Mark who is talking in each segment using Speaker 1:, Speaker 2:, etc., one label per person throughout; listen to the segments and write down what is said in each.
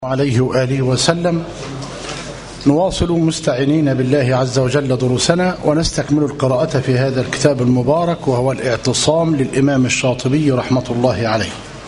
Speaker 1: عليه وآله وسلم نواصل مستعينين بالله عز وجل دروسنا ونستكمل القراءة في هذا الكتاب المبارك وهو الاعتصام للإمام الشاطبي رحمة الله عليه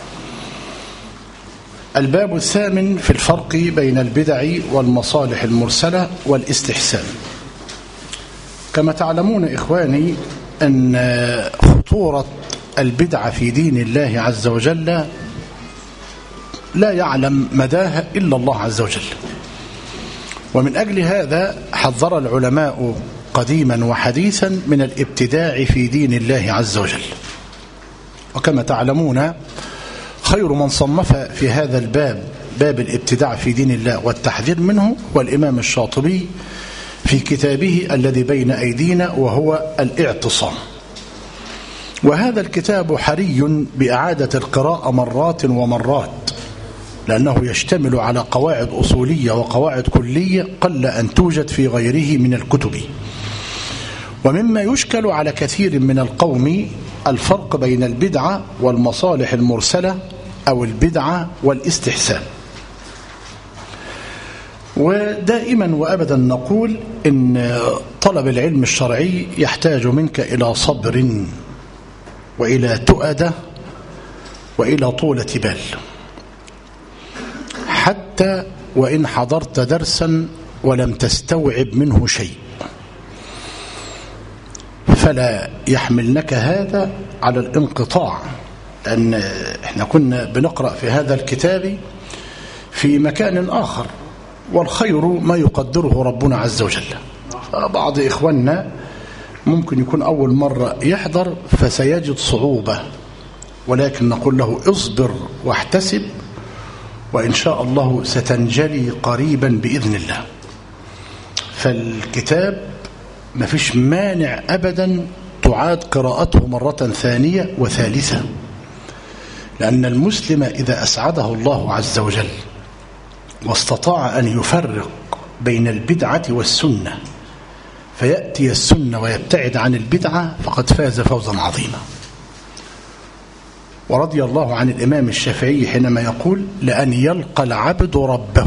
Speaker 1: الباب الثامن في الفرق بين البدع والمصالح المرسلة والاستحسان كما تعلمون إخواني أن خطورة البدعة في دين الله عز وجل لا يعلم مداها إلا الله عز وجل ومن أجل هذا حذر العلماء قديما وحديثا من الابتداع في دين الله عز وجل وكما تعلمون خير من صنف في هذا الباب باب الابتداع في دين الله والتحذير منه هو الإمام الشاطبي في كتابه الذي بين أيدينا وهو الاعتصام وهذا الكتاب حري بإعادة القراءة مرات ومرات لأنه يشتمل على قواعد أصولية وقواعد كلية قل أن توجد في غيره من الكتب ومما يشكل على كثير من القوم الفرق بين البدعة والمصالح المرسلة أو البدعة والاستحسان ودائما وأبدا نقول إن طلب العلم الشرعي يحتاج منك إلى صبر وإلى تؤدة وإلى طولة بال حتى وإن حضرت درسا ولم تستوعب منه شيء فلا يحملنك هذا على الانقطاع لأن احنا كنا بنقرأ في هذا الكتاب في مكان آخر والخير ما يقدره ربنا عز وجل بعض إخواننا ممكن يكون أول مرة يحضر فسيجد صعوبة ولكن نقول له اصبر واحتسب وإن شاء الله ستنجلي قريبا بإذن الله فالكتاب ما فيش مانع أبدا تعاد قراءته مرة ثانية وثالثة لأن المسلم إذا أسعده الله عز وجل واستطاع أن يفرق بين البدعة والسنة فيأتي السنة ويبتعد عن البدعة فقد فاز فوزا عظيما ورضي الله عن الإمام الشافعي حينما يقول لأن يلقى العبد ربه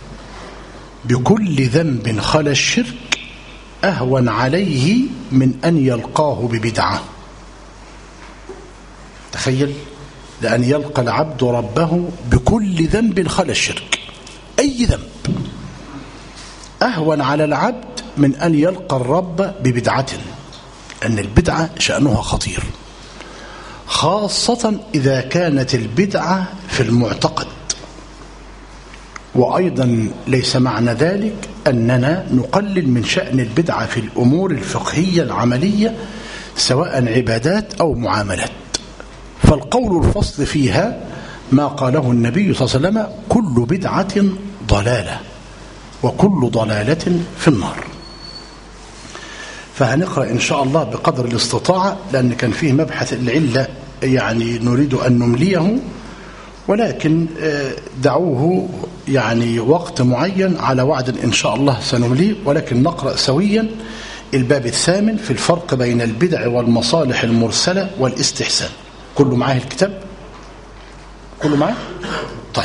Speaker 1: بكل ذنب خلا الشرك أهون عليه من أن يلقاه ببدعة تخيل لأن يلقى العبد ربه بكل ذنب خلا الشرك أي ذنب أهون على العبد من أن يلقى الرب ببدعة أن البدعة شأنها خطير خاصة إذا كانت البدعة في المعتقد وأيضا ليس معنى ذلك أننا نقلل من شأن البدعة في الأمور الفقهية العملية سواء عبادات أو معاملات فالقول الفصل فيها ما قاله النبي صلى الله عليه وسلم كل بدعة ضلالة وكل ضلالة في النار فهنقرأ إن شاء الله بقدر الاستطاعة لأن كان فيه مبحث العلة يعني نريد أن نمليه ولكن دعوه يعني وقت معين على وعد إن شاء الله سنمليه ولكن نقرأ سويا الباب الثامن في الفرق بين البدع والمصالح المرسلة والاستحسان كله معاه الكتاب كله معاه طيب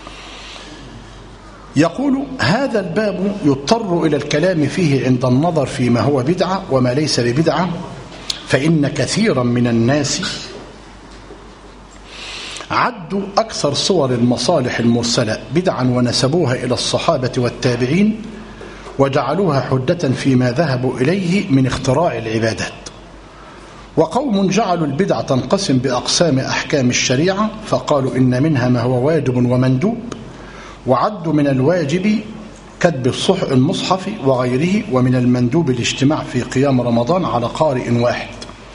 Speaker 1: يقول هذا الباب يضطر إلى الكلام فيه عند النظر فيما هو بدعة وما ليس ببدعة فإن كثيرا من الناس عدوا أكثر صور المصالح المرسلة بدعا ونسبوها إلى الصحابة والتابعين وجعلوها حدة فيما ذهبوا إليه من اختراع العبادات وقوم جعلوا البدع تنقسم بأقسام أحكام الشريعة فقالوا إن منها ما هو واجب ومندوب وعدوا من الواجب كتب الصح المصحف وغيره ومن المندوب الاجتماع في قيام رمضان على قارئ واحد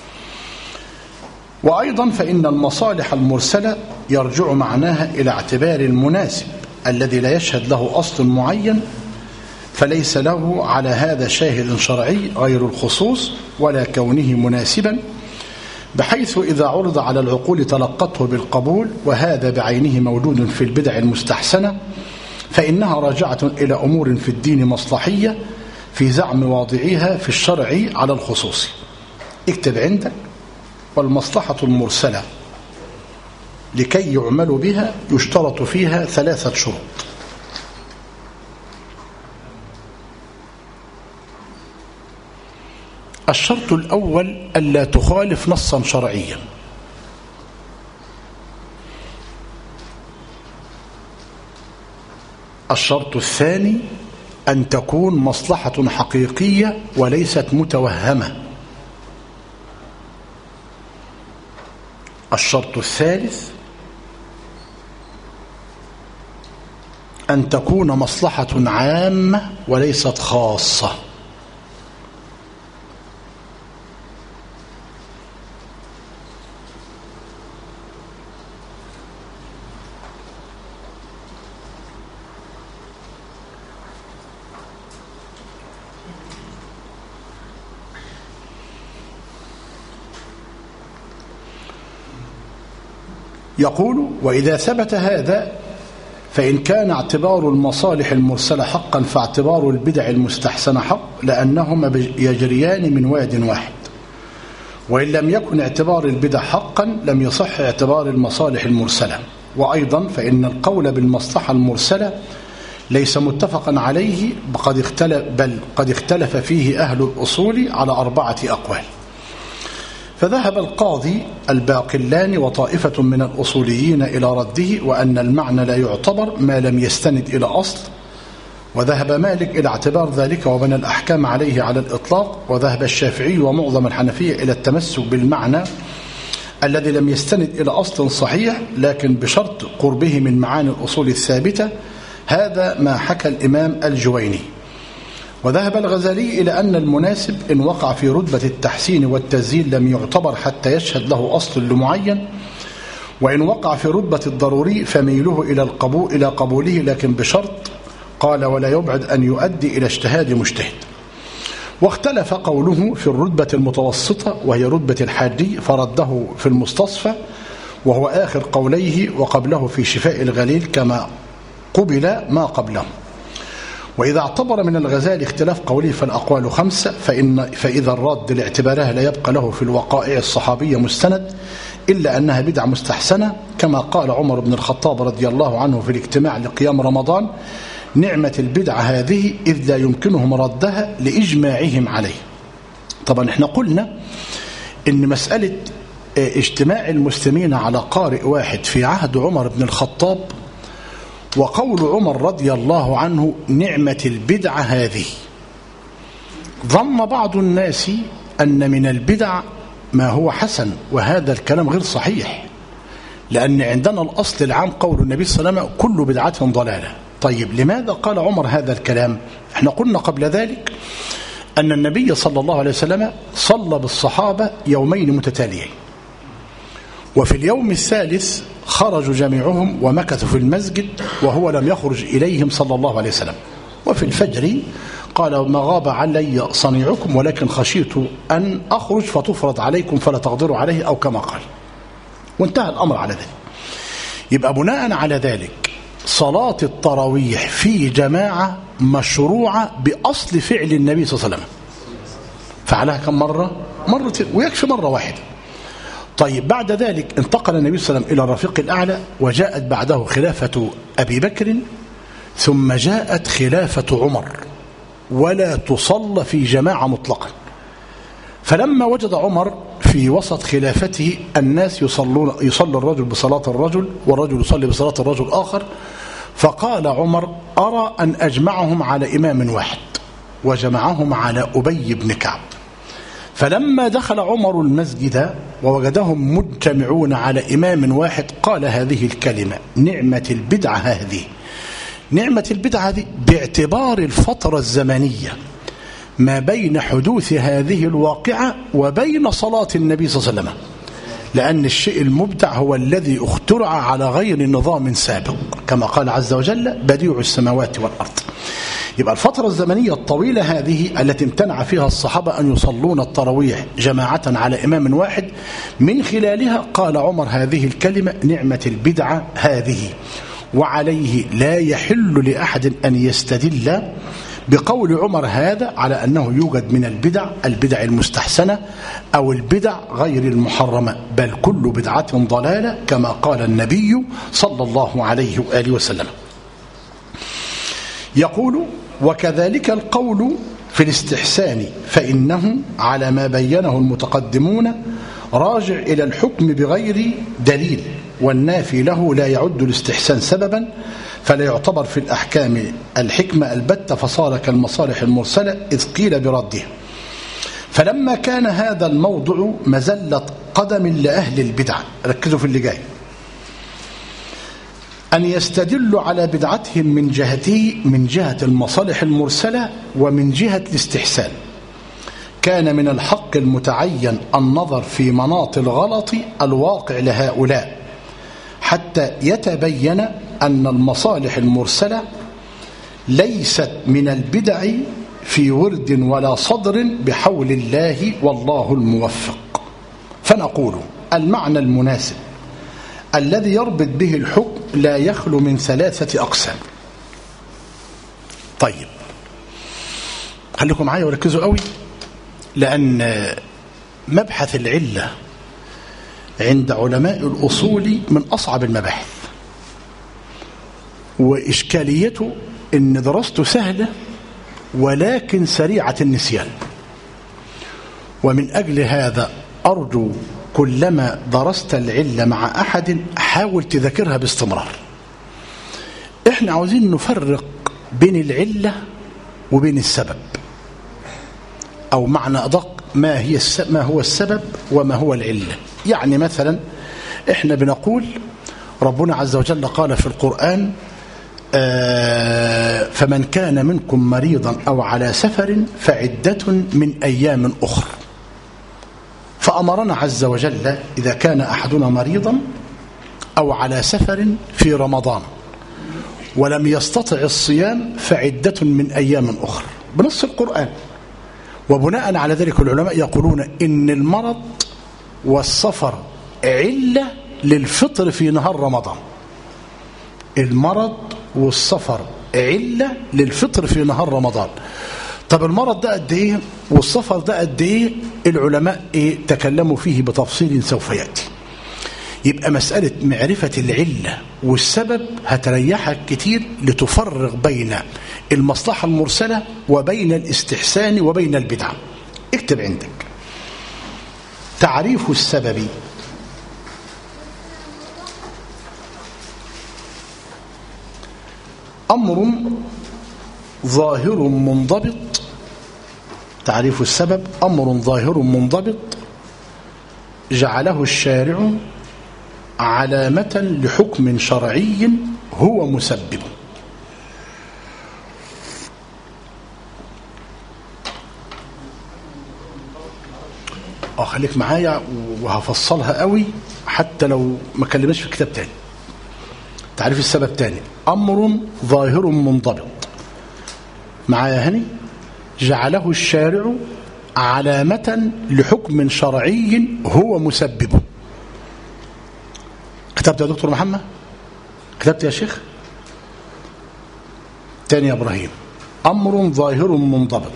Speaker 1: وأيضا فإن المصالح المرسلة يرجع معناها إلى اعتبار المناسب الذي لا يشهد له أصل معين فليس له على هذا شاهد شرعي غير الخصوص ولا كونه مناسبا بحيث إذا عرض على العقول تلقته بالقبول وهذا بعينه موجود في البدع المستحسنة فإنها راجعة إلى أمور في الدين مصلحية في زعم واضعيها في الشرع على الخصوص اكتب عندك والمصلحة المرسلة لكي يعمل بها يشترط فيها ثلاثة شروط الشرط الأول ألا تخالف نصا شرعيا الشرط الثاني أن تكون مصلحة حقيقية وليست متوهمة الشرط الثالث أن تكون مصلحة عامة وليست خاصة يقول وإذا ثبت هذا فإن كان اعتبار المصالح المرسلة حقا فاعتبار البدع المستحسنة حق لأنهما يجريان من واد واحد وإن لم يكن اعتبار البدع حقا لم يصح اعتبار المصالح المرسلة وأيضا فإن القول بالمصلحة المرسلة ليس متفقا عليه قد اختلف بل قد اختلف فيه أهل الأصول على أربعة أقوال فذهب القاضي الباقلاني وطائفة من الأصوليين إلى رده وأن المعنى لا يعتبر ما لم يستند إلى أصل وذهب مالك إلى اعتبار ذلك وبنى الأحكام عليه على الإطلاق وذهب الشافعي ومعظم الحنفية إلى التمسك بالمعنى الذي لم يستند إلى أصل صحيح لكن بشرط قربه من معاني الأصول الثابتة هذا ما حكى الإمام الجويني وذهب الغزالي إلى أن المناسب إن وقع في رتبة التحسين والتزيين لم يعتبر حتى يشهد له أصل لمعين وإن وقع في رتبة الضروري فميله إلى القبول إلى قبوله لكن بشرط قال ولا يبعد أن يؤدي إلى اجتهاد مجتهد واختلف قوله في الرتبة المتوسطة وهي رتبة الحادي فرده في المستصفى وهو آخر قوليه وقبله في شفاء الغليل كما قبل ما قبله وإذا اعتبر من الغزالي اختلاف قوله فالأقوال خمسة فإن فإذا الرد لاعتبارها لا يبقى له في الوقائع الصحابية مستند إلا أنها بدعة مستحسنة كما قال عمر بن الخطاب رضي الله عنه في الاجتماع لقيام رمضان نعمة البدعة هذه إذ لا يمكنهم ردها لإجماعهم عليه طبعا احنا قلنا إن مسألة اجتماع المسلمين على قارئ واحد في عهد عمر بن الخطاب وقول عمر رضي الله عنه نعمة البدعة هذه ظن بعض الناس أن من البدع ما هو حسن وهذا الكلام غير صحيح لأن عندنا الأصل العام قول النبي صلى الله عليه وسلم كل بدعة ضلالة طيب لماذا قال عمر هذا الكلام احنا قلنا قبل ذلك أن النبي صلى الله عليه وسلم صلى بالصحابة يومين متتاليين وفي اليوم الثالث خرجوا جميعهم ومكثوا في المسجد وهو لم يخرج إليهم صلى الله عليه وسلم وفي الفجر قال ما غاب علي صنيعكم ولكن خشيت أن أخرج فتفرض عليكم فلا تقدروا عليه أو كما قال وانتهى الأمر على ذلك يبقى بناء على ذلك صلاة التراويح في جماعة مشروعة بأصل فعل النبي صلى الله عليه وسلم فعلها كم مرة؟ مرتين ويكفي مرة واحدة طيب بعد ذلك انتقل النبي صلى الله عليه وسلم إلى الرفيق الأعلى وجاءت بعده خلافة أبي بكر ثم جاءت خلافة عمر ولا تصلى في جماعة مطلقا فلما وجد عمر في وسط خلافته الناس يصلون يصلي الرجل بصلاة الرجل والرجل يصلي بصلاة الرجل آخر فقال عمر أرى أن أجمعهم على إمام واحد وجمعهم على أبي بن كعب فلما دخل عمر المسجد ووجدهم مجتمعون على إمام واحد قال هذه الكلمة نعمة البدعة هذه نعمة البدعة هذه باعتبار الفترة الزمنية ما بين حدوث هذه الواقعة وبين صلاة النبي صلى الله عليه وسلم لأن الشيء المبدع هو الذي اخترع على غير نظام سابق كما قال عز وجل بديع السماوات والأرض يبقى الفترة الزمنية الطويلة هذه التي امتنع فيها الصحابة أن يصلون التراويح جماعة على إمام واحد من خلالها قال عمر هذه الكلمة نعمة البدعة هذه وعليه لا يحل لأحد أن يستدل بقول عمر هذا على أنه يوجد من البدع البدع المستحسنة أو البدع غير المحرمة بل كل بدعة ضلالة كما قال النبي صلى الله عليه وآله وسلم يقول وكذلك القول في الاستحسان فإنه على ما بينه المتقدمون راجع إلى الحكم بغير دليل والنافي له لا يعد الاستحسان سببا فلا يعتبر في الأحكام الحكمة البتة فصار كالمصالح المرسلة إذ قيل برده فلما كان هذا الموضع مزلة قدم لأهل البدع ركزوا في اللي جاي أن يستدلوا على بدعتهم من جهته من جهة المصالح المرسلة ومن جهة الاستحسان كان من الحق المتعين النظر في مناط الغلط الواقع لهؤلاء حتى يتبين أن المصالح المرسلة ليست من البدع في ورد ولا صدر بحول الله والله الموفق فنقول المعنى المناسب الذي يربط به الحكم لا يخلو من ثلاثة أقسام طيب خليكم معايا وركزوا قوي لأن مبحث العلة عند علماء الأصول من أصعب المباحث وإشكاليته إن دراسته سهلة ولكن سريعة النسيان ومن أجل هذا أرجو كلما درست العلة مع أحد حاول تذاكرها باستمرار احنا عاوزين نفرق بين العلة وبين السبب أو معنى أدق ما, هي ما هو السبب وما هو العلة يعني مثلا احنا بنقول ربنا عز وجل قال في القرآن آه فمن كان منكم مريضا أو على سفر فعدة من أيام أخر فأمرنا عز وجل إذا كان أحدنا مريضا أو على سفر في رمضان ولم يستطع الصيام فعدة من أيام أخر بنص القرآن وبناء على ذلك العلماء يقولون إن المرض والسفر علة للفطر في نهار رمضان المرض والسفر علة للفطر في نهار رمضان طب المرض ده قد ايه والسفر ده قد ايه العلماء ايه تكلموا فيه بتفصيل سوف ياتي يبقى مسألة معرفة العلة والسبب هتريحك كتير لتفرق بين المصلحة المرسلة وبين الاستحسان وبين البدعة اكتب عندك تعريف السبب أمر ظاهر منضبط تعريف السبب أمر ظاهر منضبط جعله الشارع علامة لحكم شرعي هو مسبب اه خليك معايا وهفصلها قوي حتى لو ما كلمناش في كتاب تاني تعريف السبب تاني أمر ظاهر منضبط معايا هني جعله الشارع علامة لحكم شرعي هو مسببه كتبت يا دكتور محمد كتبت يا شيخ تاني يا إبراهيم أمر ظاهر منضبط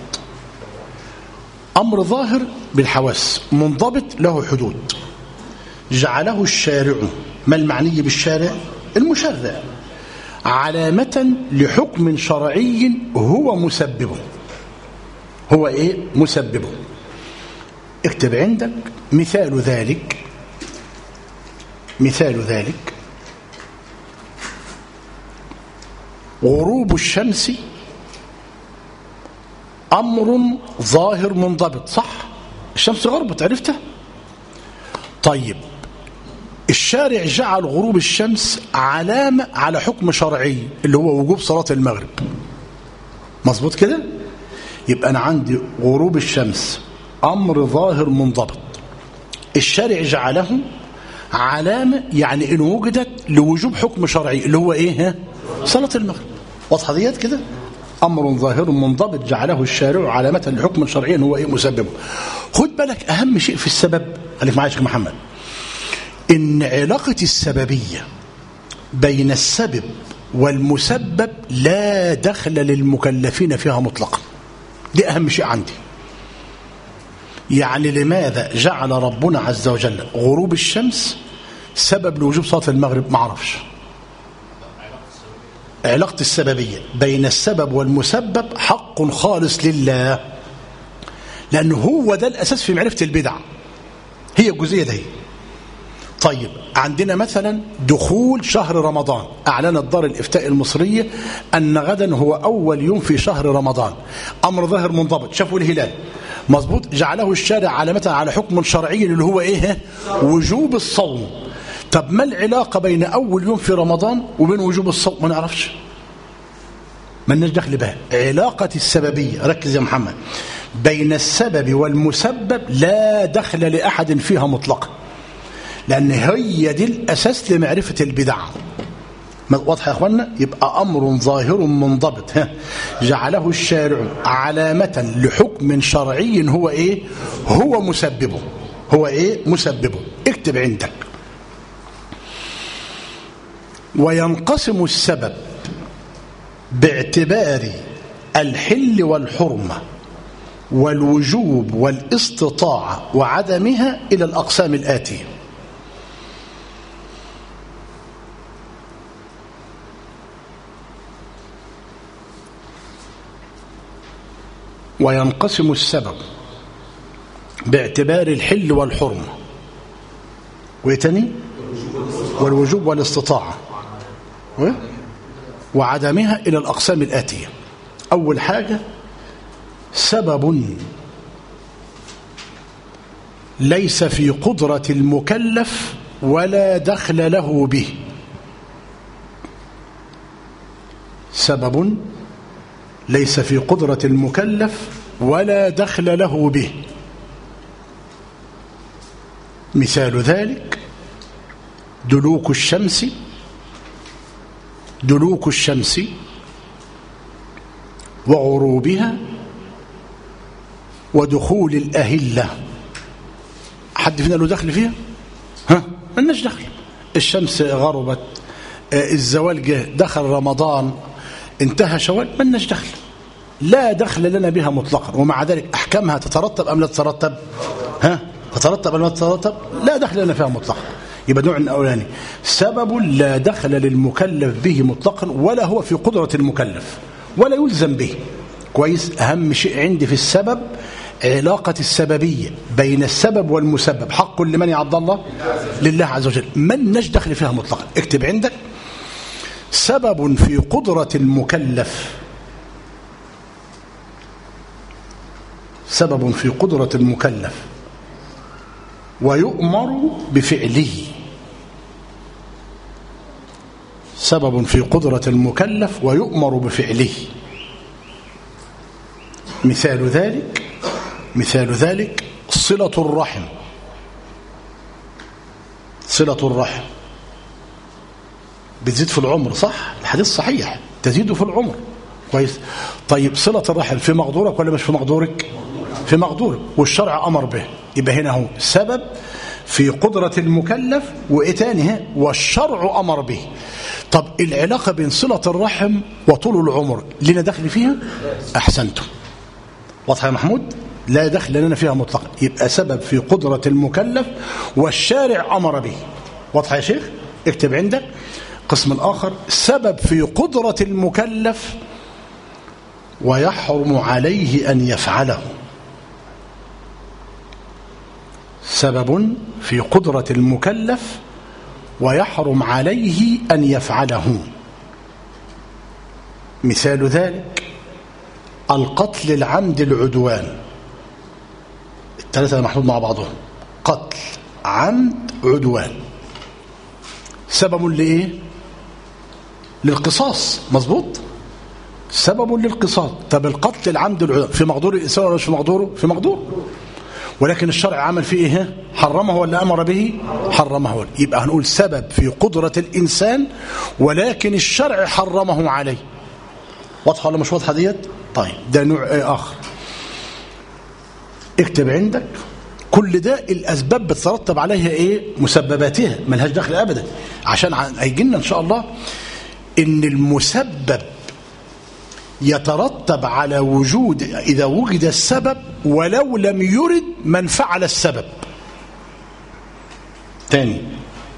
Speaker 1: أمر ظاهر بالحواس منضبط له حدود جعله الشارع ما المعني بالشارع المشرع علامة لحكم شرعي هو مسببه هو ايه مسببه اكتب عندك مثال ذلك مثال ذلك غروب الشمس أمر ظاهر منضبط صح الشمس غربت عرفته طيب الشارع جعل غروب الشمس علامة على حكم شرعي اللي هو وجوب صلاة المغرب مظبوط كده يبقى أنا عندي غروب الشمس أمر ظاهر منضبط الشارع جعله علامة يعني إن وجدت لوجوب حكم شرعي اللي هو إيه ها؟ صلاة المغرب واضحة ديت كده أمر ظاهر منضبط جعله الشارع علامة لحكم شرعي هو إيه مسببه خد بالك أهم شيء في السبب خليك معايا يا شيخ محمد إن علاقة السببية بين السبب والمسبب لا دخل للمكلفين فيها مطلقا دي أهم شيء عندي يعني لماذا جعل ربنا عز وجل غروب الشمس سبب لوجوب صلاة المغرب ما اعرفش علاقة السببية بين السبب والمسبب حق خالص لله لأنه هو ده الأساس في معرفة البدع هي الجزئية دي طيب عندنا مثلا دخول شهر رمضان أعلنت دار الإفتاء المصرية أن غدا هو أول يوم في شهر رمضان أمر ظاهر منضبط شافوا الهلال مظبوط جعله الشارع علامة على حكم شرعي اللي هو إيه وجوب الصوم طب ما العلاقة بين أول يوم في رمضان وبين وجوب الصوم ما نعرفش ما لناش دخل بها علاقة السببية ركز يا محمد بين السبب والمسبب لا دخل لأحد فيها مطلقا لأن هي دي الأساس لمعرفة البدع واضح يا أخوانا يبقى أمر ظاهر منضبط ها. جعله الشارع علامة لحكم شرعي هو إيه هو مسببه هو إيه مسببه اكتب عندك وينقسم السبب باعتبار الحل والحرمة والوجوب والاستطاعة وعدمها إلى الأقسام الآتية وينقسم السبب باعتبار الحل والحرمة ويتني والوجوب والاستطاعة وعدمها إلى الأقسام الآتية أول حاجة سبب ليس في قدرة المكلف ولا دخل له به سبب ليس في قدرة المكلف ولا دخل له به مثال ذلك دلوك الشمس دلوك الشمس وغروبها ودخول الأهلة حد فينا له دخل فيها ها مالناش دخل الشمس غربت الزوال جه دخل رمضان انتهى شوال مالناش دخل لا دخل لنا بها مطلقا ومع ذلك أحكامها تترتب أم لا تترتب ها تترتب أم لا تترتب لا دخل لنا فيها مطلقا يبقى نوع الأولاني سبب لا دخل للمكلف به مطلقا ولا هو في قدرة المكلف ولا يلزم به كويس أهم شيء عندي في السبب علاقة السببية بين السبب والمسبب حق لمن يا عبد الله لله عز وجل من دخل فيها مطلقا اكتب عندك سبب في قدرة المكلف سبب في قدرة المكلف ويؤمر بفعله سبب في قدرة المكلف ويؤمر بفعله مثال ذلك مثال ذلك صلة الرحم صلة الرحم بتزيد في العمر صح الحديث صحيح تزيد في العمر كويس طيب صلة الرحم في مقدورك ولا مش في مقدورك في مقدورك والشرع أمر به يبقى هنا هو سبب في قدرة المكلف وإيه تاني والشرع أمر به طب العلاقة بين صلة الرحم وطول العمر لنا دخل فيها أحسنتم واضح يا محمود لا دخل لنا فيها مطلقا يبقى سبب في قدرة المكلف والشارع أمر به واضح يا شيخ اكتب عندك قسم الآخر سبب في قدرة المكلف ويحرم عليه أن يفعله سبب في قدرة المكلف ويحرم عليه أن يفعله مثال ذلك القتل العمد العدوان الثلاثة محطوط مع بعضهم قتل عمد عدوان سبب لإيه للقصاص مظبوط سبب للقصاص طب القتل العمد العدوان في مقدور الإنسان ولا مش في مقدوره في مقدور ولكن الشرع عمل فيه ايه حرمه ولا امر به حرمه يبقى هنقول سبب في قدرة الانسان ولكن الشرع حرمه عليه واضحه ولا مش واضحه ديت طيب ده نوع ايه اخر اكتب عندك كل ده الاسباب بتترتب عليها ايه مسبباتها ملهاش دخل ابدا عشان هيجي لنا ان شاء الله ان المسبب يترتب على وجود إذا وجد السبب ولو لم يرد من فعل السبب تاني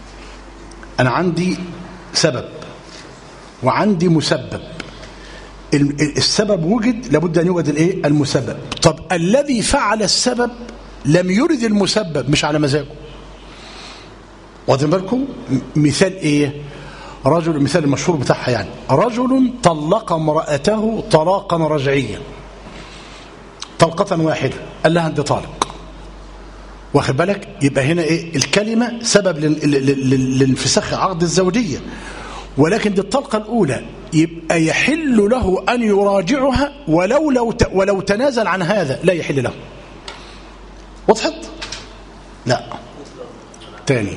Speaker 1: أنا عندي سبب وعندي مسبب السبب وجد لابد أن يوجد الايه المسبب طب الذي فعل السبب لم يرد المسبب مش على مزاجه واخدين بالكم مثال ايه رجل مثال المشهور بتاعها يعني رجل طلق امرأته طلاقا رجعيا طلقة واحدة قال لها انت طالق واخد بالك يبقى هنا ايه الكلمة سبب لانفساخ عقد الزوجية ولكن دي الطلقة الأولى يبقى يحل له أن يراجعها ولو لو ولو تنازل عن هذا لا يحل له وضحت؟ لا تاني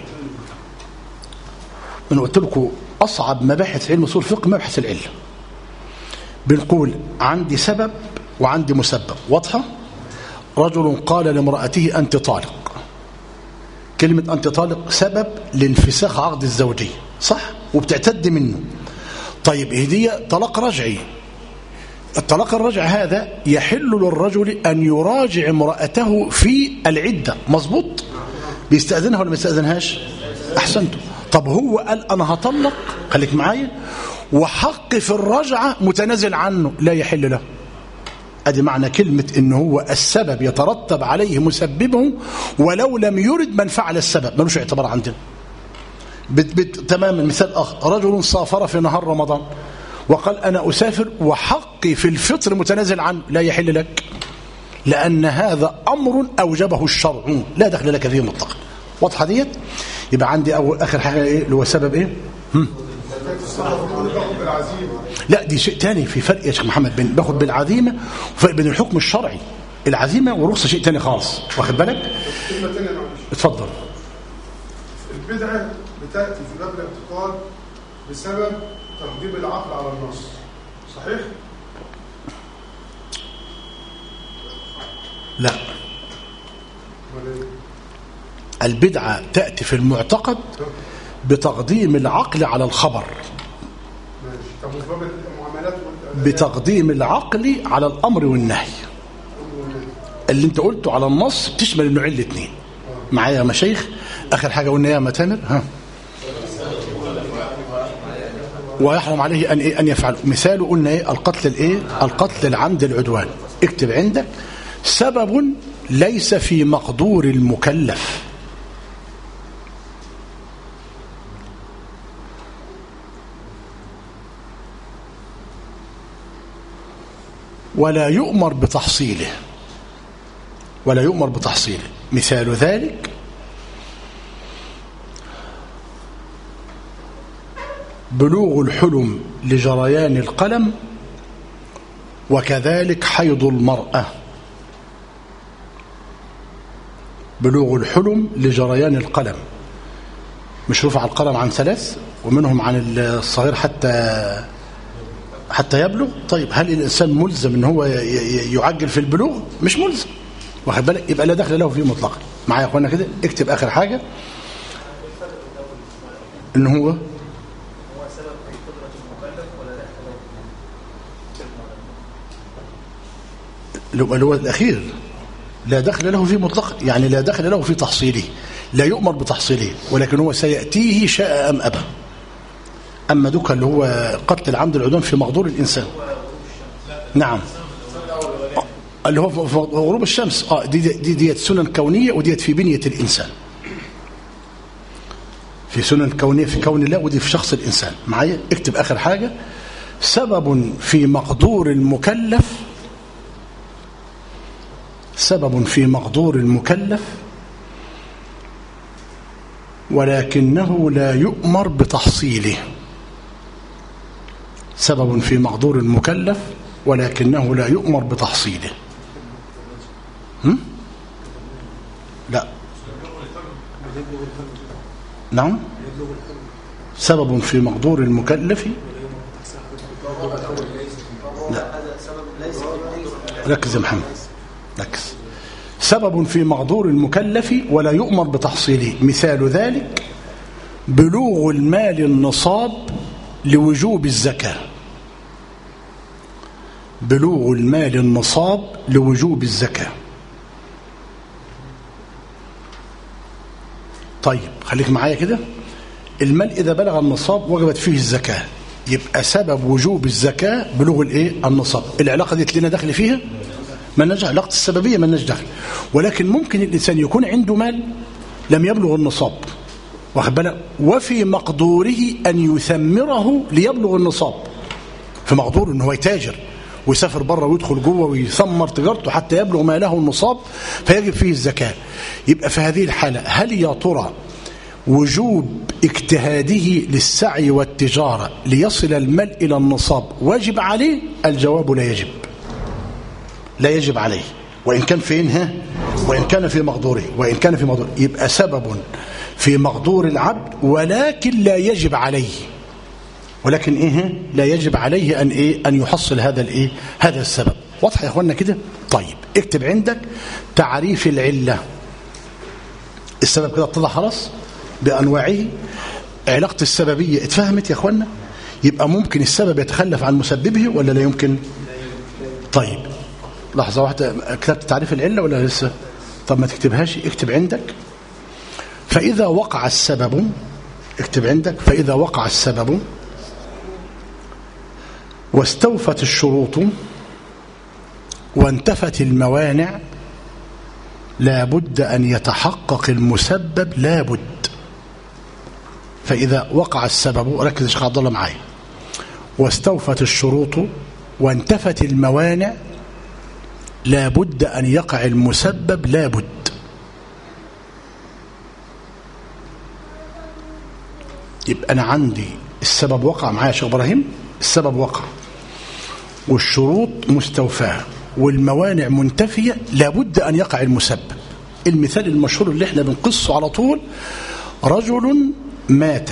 Speaker 1: من قلت لكم أصعب مباحث علم اصول الفقه مبحث العلة بنقول عندي سبب وعندي مسبب واضحة رجل قال لامرأته أنت طالق كلمة أنت طالق سبب لانفساخ عقد الزوجية صح وبتعتد منه طيب هدية طلاق رجعي الطلاق الرجع هذا يحل للرجل أن يراجع امرأته في العدة مظبوط بيستأذنها ولا ما بيستأذنهاش أحسنتم طب هو قال أنا هطلق خليك معايا وحق في الرجعة متنازل عنه لا يحل له ادي معنى كلمة ان هو السبب يترتب عليه مسببه ولو لم يرد من فعل السبب ملوش اعتبار عندنا بت بت تماما مثال اخر رجل سافر في نهار رمضان وقال انا اسافر وحقي في الفطر متنازل عنه لا يحل لك لان هذا امر اوجبه الشرع لا دخل لك فيه مطلقا واضحه ديت يبقى عندي اول اخر حاجه ايه اللي هو سبب ايه هم؟ لا دي شيء تاني في فرق يا شيخ محمد بين باخد بالعزيمه وفرق بين الحكم الشرعي العزيمه والرخصه شيء تاني خالص واخد بالك اتفضل
Speaker 2: البدعه بتاتي في باب الاعتقاد بسبب تقديم العقل على النص صحيح
Speaker 1: لا البدعه تاتي في المعتقد بتقديم العقل على الخبر بتقديم العقل على الأمر والنهي اللي انت قلته على النص بتشمل النوعين الاثنين معايا يا مشايخ اخر حاجه قلنا يا متامر ها ويحرم عليه ان ايه ان يفعل مثاله قلنا ايه القتل الايه القتل العمد العدوان اكتب عندك سبب ليس في مقدور المكلف ولا يؤمر بتحصيله ولا يؤمر بتحصيله مثال ذلك بلوغ الحلم لجريان القلم وكذلك حيض المرأة بلوغ الحلم لجريان القلم مش رفع القلم عن ثلاث ومنهم عن الصغير حتى حتى يبلغ طيب هل الإنسان ملزم ان هو يعجل في البلوغ مش ملزم واخد بالك يبقى لا دخل له فيه مطلقا معايا يا اخوانا كده اكتب اخر حاجة ان هو اللي هو الأخير لا دخل له في مطلقا يعني لا دخل له في تحصيله لا يؤمر بتحصيله ولكن هو سيأتيه شاء أم أبى أما دوكا اللي هو قتل العمد العدوان في مقدور الإنسان نعم اللي هو في غروب الشمس اه دي دي ديت سنن كونيه وديت في بنيه الانسان في سنن كونيه في كون الله ودي في شخص الانسان معايا اكتب اخر حاجه سبب في مقدور المكلف سبب في مقدور المكلف ولكنه لا يؤمر بتحصيله سبب في مقدور المكلف ولكنه لا يؤمر بتحصيله هم؟ لا نعم سبب في مقدور المكلف لا ركز يا محمد ركز سبب في مقدور المكلف ولا يؤمر بتحصيله مثال ذلك بلوغ المال النصاب لوجوب الزكاة بلوغ المال النصاب لوجوب الزكاة طيب خليك معايا كده المال إذا بلغ النصاب وجبت فيه الزكاة يبقى سبب وجوب الزكاة بلوغ الايه النصاب العلاقة دي لنا دخل فيها ما نجح علاقة السببية ما دخل ولكن ممكن الإنسان يكون عنده مال لم يبلغ النصاب واخد بالك وفي مقدوره أن يثمره ليبلغ النصاب في مقدوره أنه هو يتاجر ويسافر بره ويدخل جوه ويثمر تجارته حتى يبلغ ما له النصاب فيجب فيه الزكاة يبقى في هذه الحالة هل يا ترى وجوب اجتهاده للسعي والتجارة ليصل المال إلى النصاب واجب عليه الجواب لا يجب لا يجب عليه وإن كان فين ها وإن كان في مقدوره وإن كان في مقدوره يبقى سبب في مقدور العبد ولكن لا يجب عليه ولكن ايه لا يجب عليه ان ايه ان يحصل هذا الايه هذا السبب واضح يا اخوانا كده طيب اكتب عندك تعريف العله السبب كده اتضح خلاص بانواعه علاقه السببيه اتفهمت يا اخوانا يبقى ممكن السبب يتخلف عن مسببه ولا لا يمكن طيب لحظه واحده كتبت تعريف العله ولا لسه طب ما تكتبهاش اكتب عندك فاذا وقع السبب اكتب عندك فاذا وقع السبب واستوفت الشروط وانتفت الموانع لا بد أن يتحقق المسبب لا بد فإذا وقع السبب ركز يا شيخ عبد الله معايا واستوفت الشروط وانتفت الموانع لا بد أن يقع المسبب لا بد يبقى أنا عندي السبب وقع معايا يا شيخ إبراهيم السبب وقع والشروط مستوفاة والموانع منتفية لابد أن يقع المسبب المثال المشهور اللي احنا بنقصه على طول رجل مات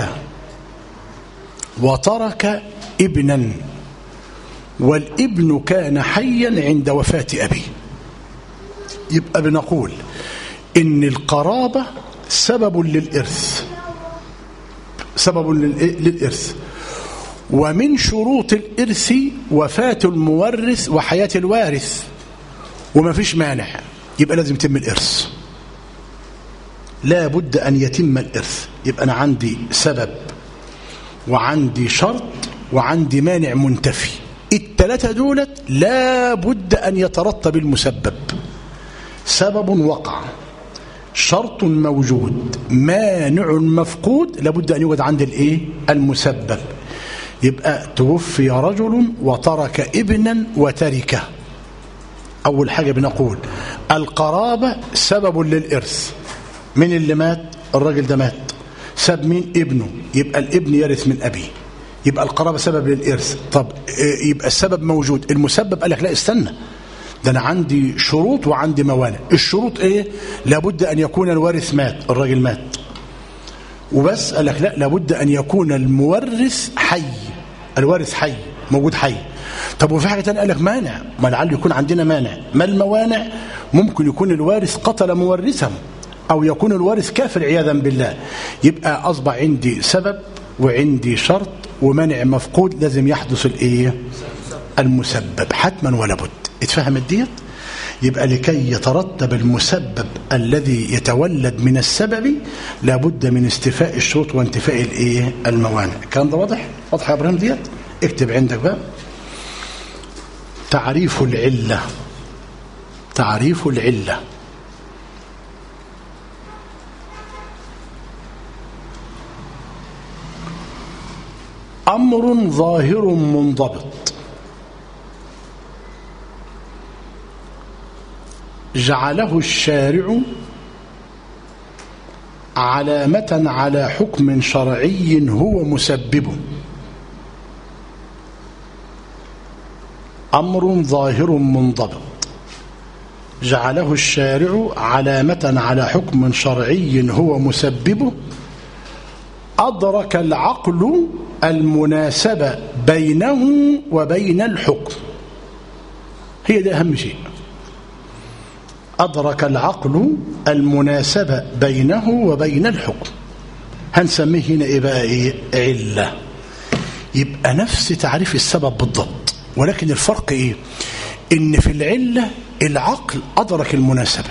Speaker 1: وترك ابنا والابن كان حيا عند وفاة أبيه يبقى بنقول إن القرابة سبب للإرث سبب للإرث ومن شروط الإرث وفاة المورث وحياة الوارث وما فيش مانع يبقى لازم يتم الإرث لا بد أن يتم الإرث يبقى أنا عندي سبب وعندي شرط وعندي مانع منتفي الثلاثة دولت لا بد أن يترتب المسبب سبب وقع شرط موجود مانع مفقود لابد أن يوجد عند الإيه؟ المسبب يبقى توفي رجل وترك ابنا وتركه أول حاجة بنقول القرابة سبب للإرث من اللي مات الراجل ده مات ساب مين ابنه يبقى الابن يرث من أبيه يبقى القرابة سبب للإرث طب يبقى السبب موجود المسبب قال لك لا استنى ده أنا عندي شروط وعندي موانع الشروط إيه لابد أن يكون الوارث مات الراجل مات وبس قال لك لا لابد أن يكون المورث حي الوارث حي موجود حي طب وفي حاجة تانية قال لك مانع ما لعل يكون عندنا مانع ما الموانع ممكن يكون الوارث قتل مورثا أو يكون الوارث كافر عياذا بالله يبقى أصبح عندي سبب وعندي شرط ومانع مفقود لازم يحدث الايه المسبب حتما ولا بد اتفهمت ديت يبقى لكي يترتب المسبب الذي يتولد من السبب لابد من استيفاء الشروط وانتفاء الايه الموانع الكلام ده واضح واضح يا ابراهيم ديت اكتب عندك بقى تعريف العله تعريف العله امر ظاهر منضبط جعله الشارع علامة على حكم شرعي هو مسببه أمر ظاهر منضبط جعله الشارع علامة على حكم شرعي هو مسببه أدرك العقل المناسبة بينه وبين الحكم هي ده أهم شيء أدرك العقل المناسبة بينه وبين الحكم هنسميه هنا إيه بقى إيه علة يبقى نفس تعريف السبب بالضبط ولكن الفرق إيه إن في العلة العقل أدرك المناسبة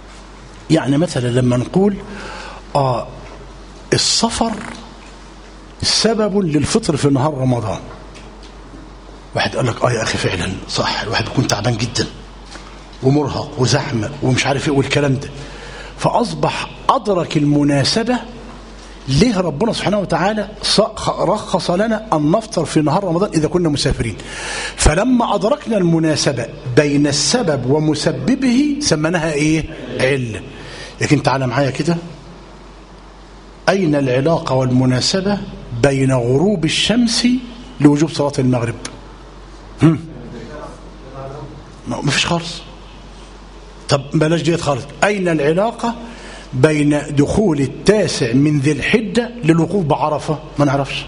Speaker 1: يعني مثلا لما نقول آه السفر سبب للفطر في نهار رمضان واحد قال لك اه يا اخي فعلا صح الواحد بيكون تعبان جدا ومرهق وزحمه ومش عارف ايه والكلام ده فاصبح ادرك المناسبه ليه ربنا سبحانه وتعالى رخص لنا أن نفطر في نهار رمضان إذا كنا مسافرين فلما أدركنا المناسبة بين السبب ومسببه سمناها إيه علة لكن تعالى معايا كده أين العلاقة والمناسبة بين غروب الشمس لوجوب صلاة المغرب هم؟ ما فيش خالص طب بلاش ديت خالص أين العلاقة بين دخول التاسع من ذي الحجة للوقوف بعرفة ما نعرفش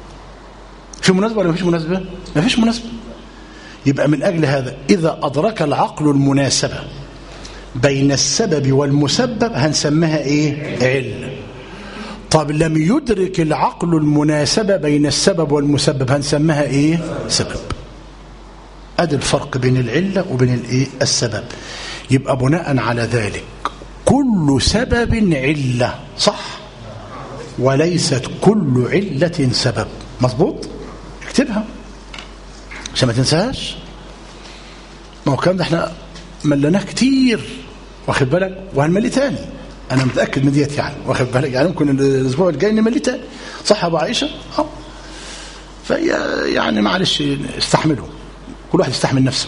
Speaker 1: في مناسبة ولا ما فيش مناسبة ما فيش مناسبة يبقى من أجل هذا إذا أدرك العقل المناسبة بين السبب والمسبب هنسميها إيه علة طب لم يدرك العقل المناسبة بين السبب والمسبب هنسميها إيه سبب أدي الفرق بين العلة وبين الإيه السبب يبقى بناء على ذلك كل سبب علة صح وليست كل علة سبب مظبوط اكتبها عشان ما تنساهاش ما هو الكلام ده احنا ملناه كتير واخد بالك وهنملي تاني انا متاكد من ديت يعني واخد بالك يعني ممكن الاسبوع الجاي نملي تاني صح يا ابو عائشه اه فهي يعني معلش استحملوا كل واحد يستحمل نفسه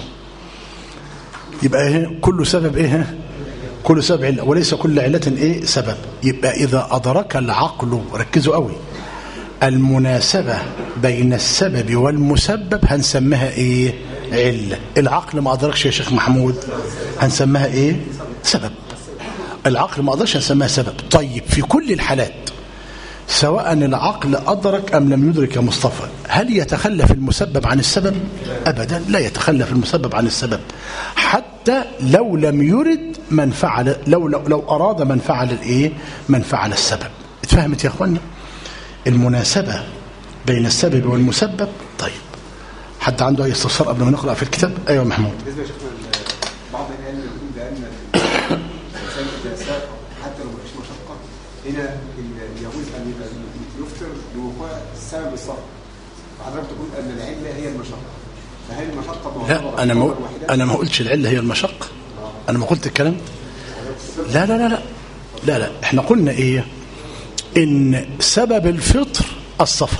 Speaker 1: يبقى ايه كل سبب ايه كل سبب علة وليس كل علة ايه سبب يبقى اذا ادرك العقل ركزوا قوي المناسبة بين السبب والمسبب هنسميها ايه علة العقل ما ادركش يا شيخ محمود هنسميها ايه سبب العقل ما ادركش هنسميها سبب طيب في كل الحالات سواء العقل أدرك أم لم يدرك يا مصطفى هل يتخلف المسبب عن السبب أبدا لا يتخلف المسبب عن السبب حتى لو لم يرد من فعل لو, لو, لو أراد من فعل الإيه من فعل السبب اتفهمت يا أخوانا المناسبة بين السبب والمسبب طيب حد عنده أي استفسار قبل ما نقرأ في الكتاب أيوة محمود
Speaker 3: بعض العلم يقول بأن الإنسان إذا سافر حتى لو مفيش مشقة هنا يجوز أن يفطر لوقوع السبب السفر فحضرتك تقول أن العلة هي المشقة فهل المشقة
Speaker 1: لا أنا ما أنا ما قلتش العلة هي المشقة أنا ما قلت الكلام لا لا لا لا لا لا احنا قلنا إيه إن سبب الفطر السفر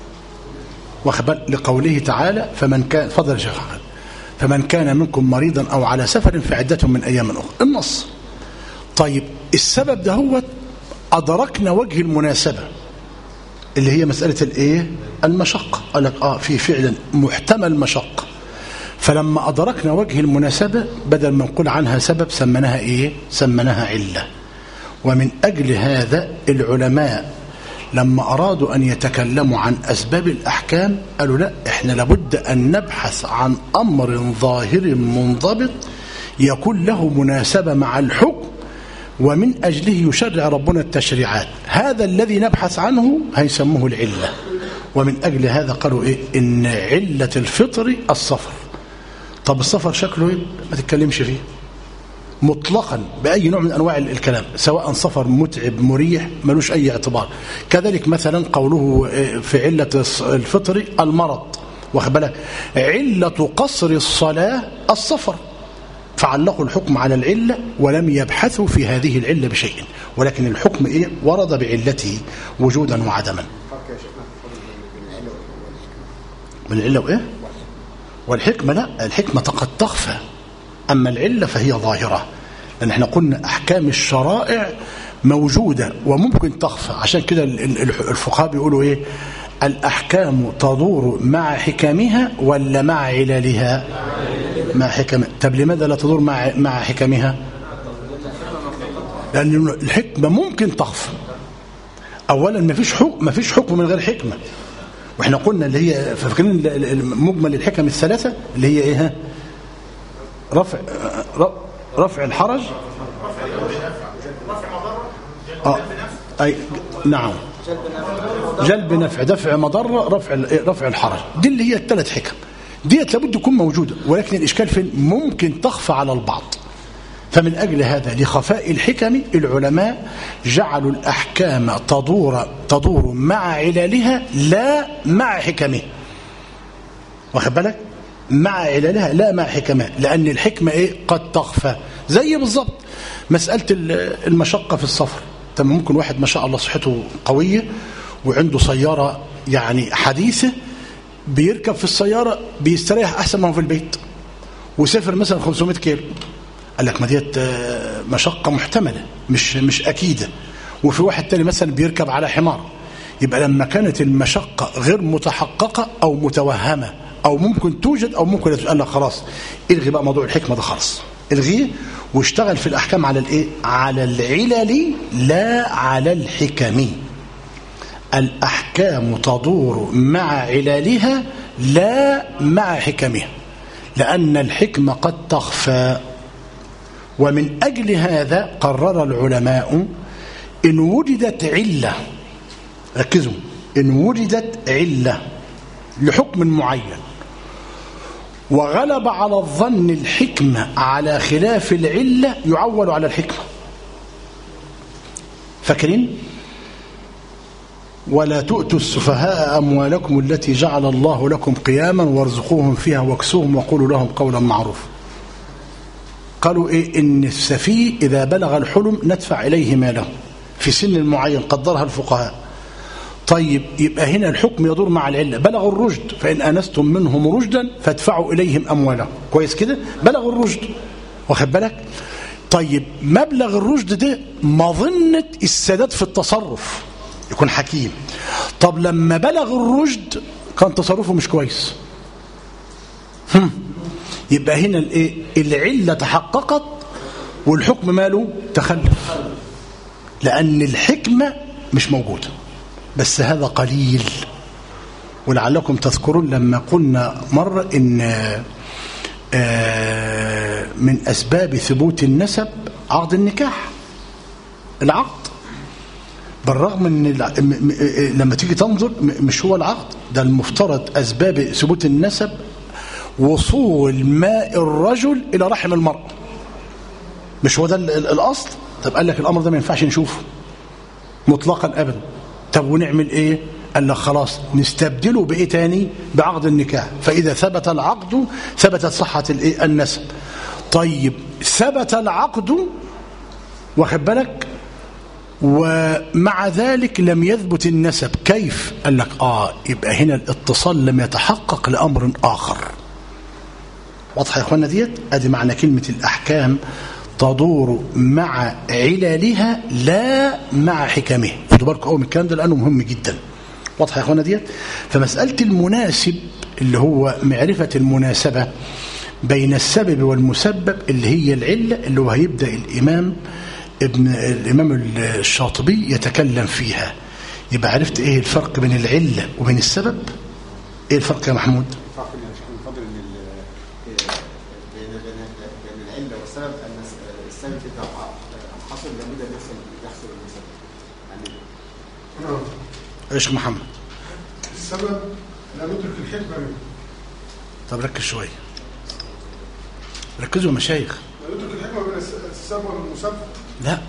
Speaker 1: وخبل لقوله تعالى فمن كان فضل يا شيخ فمن كان منكم مريضا أو على سفر فعدة من أيام أخرى النص طيب السبب ده هو أدركنا وجه المناسبة اللي هي مسألة الإيه المشقة قال لك آه في فعلا محتمل مشقة فلما أدركنا وجه المناسبة بدل ما نقول عنها سبب سمناها إيه سمناها علة ومن أجل هذا العلماء لما أرادوا أن يتكلموا عن أسباب الأحكام قالوا لا إحنا لابد أن نبحث عن أمر ظاهر منضبط يكون له مناسبة مع الحكم ومن أجله يشرع ربنا التشريعات هذا الذي نبحث عنه هيسموه العلة ومن أجل هذا قالوا إيه إن علة الفطر السفر طب السفر شكله إيه ما تتكلمش فيه مطلقا بأي نوع من أنواع الكلام سواء سفر متعب مريح ملوش أي اعتبار كذلك مثلا قوله في علة الفطر المرض واخد بالك علة قصر الصلاة السفر فعلقوا الحكم على العلة ولم يبحثوا في هذه العلة بشيء ولكن الحكم إيه ورد بعلته وجودا وعدما من العلة وإيه والحكمة لا الحكمة قد تخفى أما العلة فهي ظاهرة لأن احنا قلنا أحكام الشرائع موجودة وممكن تخفى عشان كده الفقهاء بيقولوا إيه الأحكام تدور مع حكمها ولا مع عللها مع حكم طب لماذا لا تدور مع مع حكمها لأن الحكمة ممكن تخفى أولا ما فيش حكم ما فيش حكم من غير حكمة واحنا قلنا اللي هي فاكرين مجمل الحكم الثلاثة اللي هي ايه رفع رفع الحرج آه. أي نعم جلب نفع دفع مضرة رفع رفع الحرج دي اللي هي الثلاث حكم ديت لابد تكون موجودة ولكن الإشكال فين ممكن تخفى على البعض فمن أجل هذا لخفاء الحكم العلماء جعلوا الأحكام تدور, تدور مع علالها لا مع حكمها واخد بالك مع علالها لا مع حكمها لأن الحكمة إيه قد تخفى زي بالظبط مسألة المشقة في السفر تمام ممكن واحد ما شاء الله صحته قوية وعنده سيارة يعني حديثة بيركب في السيارة بيستريح أحسن ما هو في البيت وسافر مثلا 500 كيلو قال لك ما ديت مشقة محتملة مش مش أكيدة وفي واحد تاني مثلا بيركب على حمار يبقى لما كانت المشقة غير متحققة أو متوهمة أو ممكن توجد أو ممكن لا قال لك خلاص الغي بقى موضوع الحكمة ده خلاص الغيه واشتغل في الأحكام على الإيه؟ على العلل لا على الحكم الأحكام تدور مع علالها لا مع حكمها لأن الحكمة قد تخفى ومن أجل هذا قرر العلماء إن وجدت علة ركزوا إن وجدت علة لحكم معين وغلب على الظن الحكمة على خلاف العلة يعول على الحكمة فاكرين ولا تؤتوا السفهاء أموالكم التي جعل الله لكم قياما وارزقوهم فيها واكسوهم وقولوا لهم قولا معروفا قالوا إيه إن السفيه إذا بلغ الحلم ندفع إليه ماله في سن معين قدرها الفقهاء طيب يبقى هنا الحكم يدور مع العلة بلغوا الرشد فإن أنستم منهم رشدا فادفعوا إليهم أموالهم كويس كده بلغوا الرشد واخد بالك طيب مبلغ الرشد ده مظنة السداد في التصرف يكون حكيم طب لما بلغ الرشد كان تصرفه مش كويس هم. يبقى هنا الايه العله تحققت والحكم ماله تخلف لان الحكمه مش موجوده بس هذا قليل ولعلكم تذكرون لما قلنا مره ان من اسباب ثبوت النسب عقد النكاح العقد بالرغم ان لما تيجي تنظر مش هو العقد ده المفترض اسباب ثبوت النسب وصول ماء الرجل الى رحم المرأة مش هو ده الاصل طب قال لك الامر ده ما ينفعش نشوفه مطلقا ابدا طب ونعمل ايه قال لك خلاص نستبدله بايه تاني بعقد النكاح فاذا ثبت العقد ثبتت صحه الايه النسب طيب ثبت العقد واخد بالك ومع ذلك لم يثبت النسب كيف قال لك اه يبقى هنا الاتصال لم يتحقق لامر اخر واضحه يا اخوانا ديت ادي معنى كلمه الاحكام تدور مع علالها لا مع حكمها خدوا بالكم قوي من الكلام ده لانه مهم جدا واضحه يا اخوانا ديت فمساله المناسب اللي هو معرفه المناسبه بين السبب والمسبب اللي هي العله اللي هو هيبدا الامام ابن الامام الشاطبي يتكلم فيها يبقى عرفت ايه الفرق بين العله وبين السبب ايه الفرق يا محمود
Speaker 3: الفرق اللي مش فاضل ان بين بين العله والسبب ان السبب اذا حصل لابد ان يحصل يحصل المسبب يعني
Speaker 1: ايش محمد
Speaker 2: السبب لا ندرك الحكمة منه
Speaker 1: طب ركز شويه ركزوا يا مشايخ
Speaker 2: لا ندرك الحكمة بين السبب والمسبب
Speaker 1: لا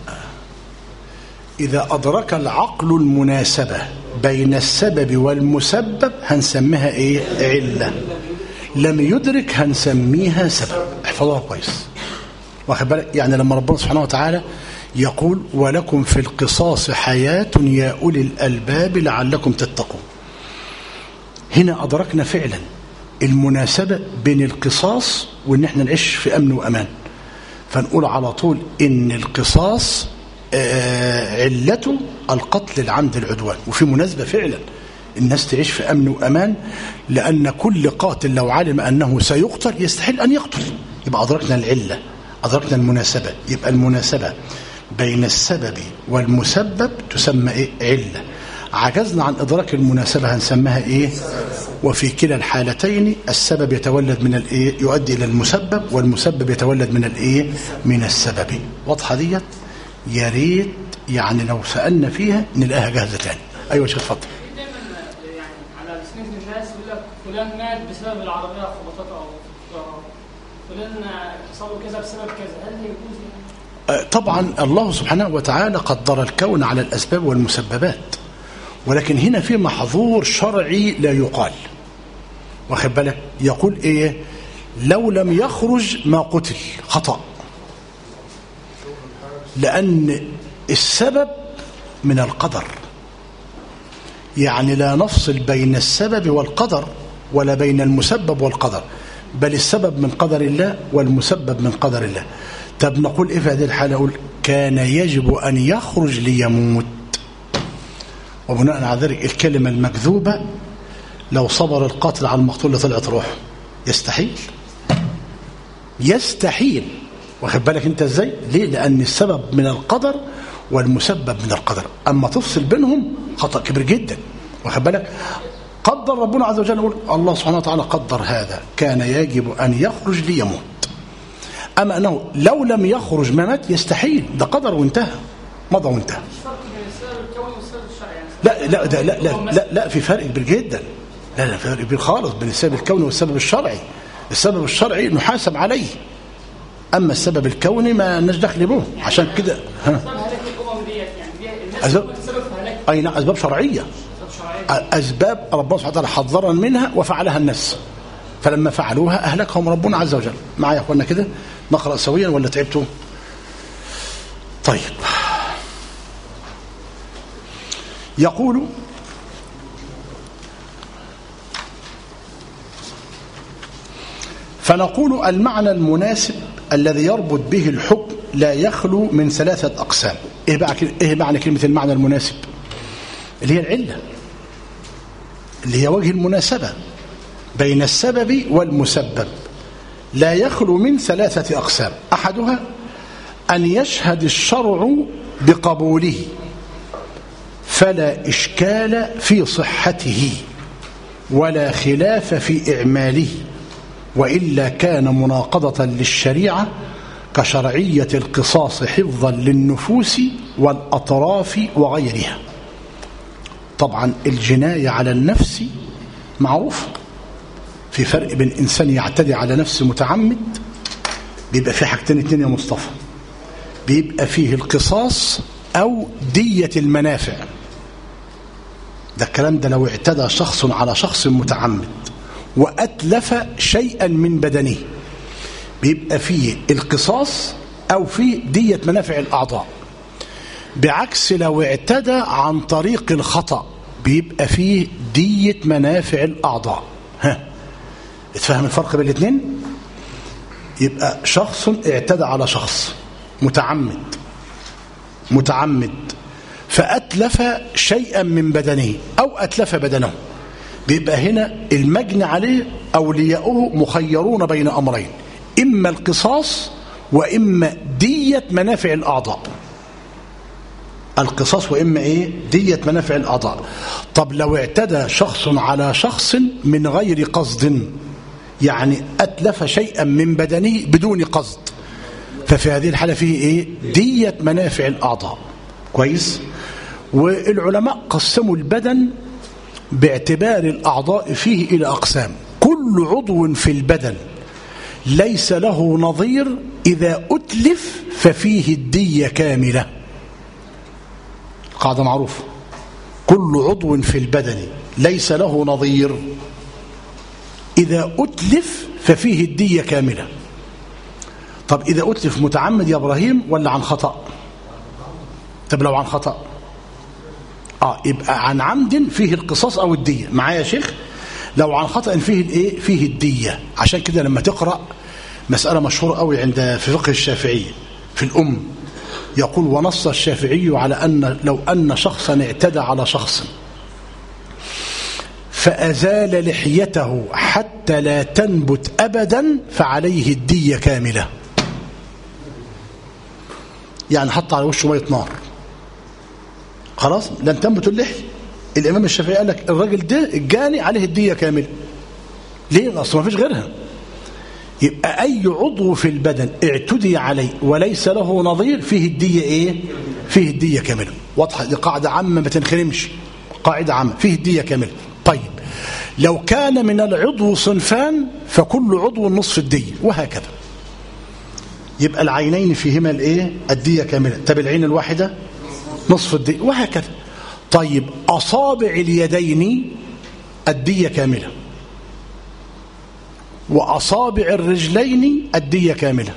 Speaker 1: إذا أدرك العقل المناسبة بين السبب والمسبب هنسميها إيه علة لم يدرك هنسميها سبب احفظوها كويس واخد بالك يعني لما ربنا سبحانه وتعالى يقول ولكم في القصاص حياة يا أولي الألباب لعلكم تتقون هنا أدركنا فعلا المناسبة بين القصاص وإن احنا نعيش في أمن وأمان فنقول على طول إن القصاص آه علته القتل العمد العدوان وفي مناسبة فعلا الناس تعيش في أمن وأمان لأن كل قاتل لو علم أنه سيقتل يستحيل أن يقتل يبقى أدركنا العلة أدركنا المناسبة يبقى المناسبة بين السبب والمسبب تسمى إيه؟ علة عجزنا عن إدراك المناسبة هنسميها إيه وفي كلا الحالتين السبب يتولد من الإيه يؤدي إلى المسبب والمسبب يتولد من الإيه من السبب واضحة ديت يا ريت يعني لو سألنا فيها نلاقيها جاهزة تاني أيوة شيخ اتفضل
Speaker 4: دايما يعني على لسنة الناس يقول لك فلان مات بسبب العربية خبطته أو ضربه. فلان حصل له كذا بسبب كذا هل يجوز
Speaker 1: آه، طبعا الله سبحانه وتعالى قدر الكون على الأسباب والمسببات ولكن هنا في محظور شرعي لا يقال واخد بالك يقول ايه لو لم يخرج ما قتل خطأ لأن السبب من القدر يعني لا نفصل بين السبب والقدر ولا بين المسبب والقدر بل السبب من قدر الله والمسبب من قدر الله طب نقول ايه في هذه الحالة اقول كان يجب أن يخرج ليموت وبناء على ذلك الكلمة المكذوبة لو صبر القاتل على المقتول لطلعت روحه يستحيل يستحيل واخد بالك انت ازاي ليه لان السبب من القدر والمسبب من القدر اما تفصل بينهم خطا كبير جدا واخد بالك قدر ربنا عز وجل يقول الله سبحانه وتعالى قدر هذا كان يجب ان يخرج ليموت اما انه لو لم يخرج ما مات يستحيل ده قدر وانتهى مضى وانتهى
Speaker 4: فرق بين السبب الكوني والسبب الشرعي يعني
Speaker 1: لا لا ده لا لا لا, لا في فرق كبير جدا لا لا فرق كبير خالص بين السبب الكوني والسبب الشرعي السبب الشرعي نحاسب عليه اما السبب الكوني ما لناش دخل به عشان كده ها
Speaker 4: اسباب هلاك الامم ديت يعني دي الناس
Speaker 1: أسباب-
Speaker 4: هم السبب في هلاك
Speaker 1: اي نعم اسباب شرعيه
Speaker 4: اسباب شرعيه
Speaker 1: اسباب ربنا سبحانه وتعالى حذرنا منها وفعلها الناس فلما فعلوها اهلكهم ربنا عز وجل معايا يا اخوانا كده نقرا سويا ولا تعبتوا طيب يقول فنقول المعنى المناسب الذي يربط به الحكم لا يخلو من ثلاثة أقسام إيه, بقى إيه معنى كلمة المعنى المناسب اللي هي العلة اللي هي وجه المناسبة بين السبب والمسبب لا يخلو من ثلاثة أقسام أحدها أن يشهد الشرع بقبوله فلا إشكال في صحته ولا خلاف في إعماله وإلا كان مناقضة للشريعة كشرعية القصاص حفظا للنفوس والأطراف وغيرها طبعا الجناية على النفس معروف في فرق بين إنسان يعتدي على نفسه متعمد بيبقى فيه حاجتين اتنين يا مصطفى بيبقى فيه القصاص أو دية المنافع ده الكلام ده لو اعتدى شخص على شخص متعمد وأتلف شيئا من بدنه بيبقى فيه القصاص أو فيه دية منافع الأعضاء بعكس لو اعتدى عن طريق الخطأ بيبقى فيه دية منافع الأعضاء ها اتفهم الفرق بين الاثنين يبقى شخص اعتدى على شخص متعمد متعمد فأتلف شيئا من بدنه أو أتلف بدنه بيبقى هنا المجني عليه أولياؤه مخيرون بين أمرين إما القصاص وإما دية منافع الأعضاء القصاص وإما إيه دية منافع الأعضاء طب لو اعتدى شخص على شخص من غير قصد يعني أتلف شيئا من بدنه بدون قصد ففي هذه الحالة فيه إيه دية منافع الأعضاء كويس والعلماء قسموا البدن باعتبار الأعضاء فيه إلى أقسام كل عضو في البدن ليس له نظير إذا أتلف ففيه الدية كاملة قاعدة معروفة كل عضو في البدن ليس له نظير إذا أتلف ففيه الدية كاملة طب إذا أتلف متعمد يا إبراهيم ولا عن خطأ طب لو عن خطأ آه يبقى عن عمد فيه القصاص أو الدية معايا يا شيخ لو عن خطأ فيه الإيه فيه الدية عشان كده لما تقرأ مسألة مشهورة قوي عند في فقه الشافعي في الأم يقول ونص الشافعي على أن لو أن شخصا اعتدى على شخص فأزال لحيته حتى لا تنبت أبدا فعليه الدية كاملة يعني حط على وشه مية نار خلاص لن تنبت اللحية الإمام الشافعي قال لك الراجل ده الجاني عليه الدية كاملة ليه أصلا ما فيش غيرها يبقى أي عضو في البدن اعتدي عليه وليس له نظير فيه الدية إيه فيه الدية كاملة واضحة دي قاعدة عامة ما تنخرمش قاعدة عامة فيه الدية كاملة طيب لو كان من العضو صنفان فكل عضو نصف الدية وهكذا يبقى العينين فيهما الايه الدية كاملة طب العين الواحدة نصف الدية وهكذا طيب أصابع اليدين الدية كاملة وأصابع الرجلين الدية كاملة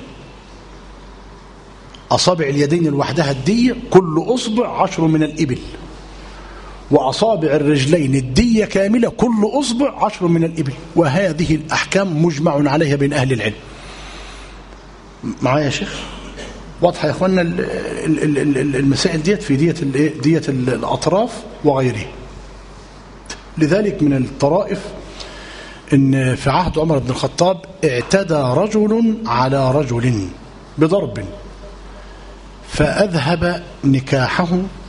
Speaker 1: أصابع اليدين لوحدها الدية كل أصبع عشر من الإبل وأصابع الرجلين الدية كاملة كل أصبع عشر من الإبل وهذه الأحكام مجمع عليها بين أهل العلم معايا يا شيخ واضحة يا أخوانا ال- ال- ال- ال- المسائل ديت في دية, الإيه؟ دية الأطراف وغيره لذلك من الطرائف ان في عهد عمر بن الخطاب اعتدى رجل على رجل بضرب فأذهب نكاحه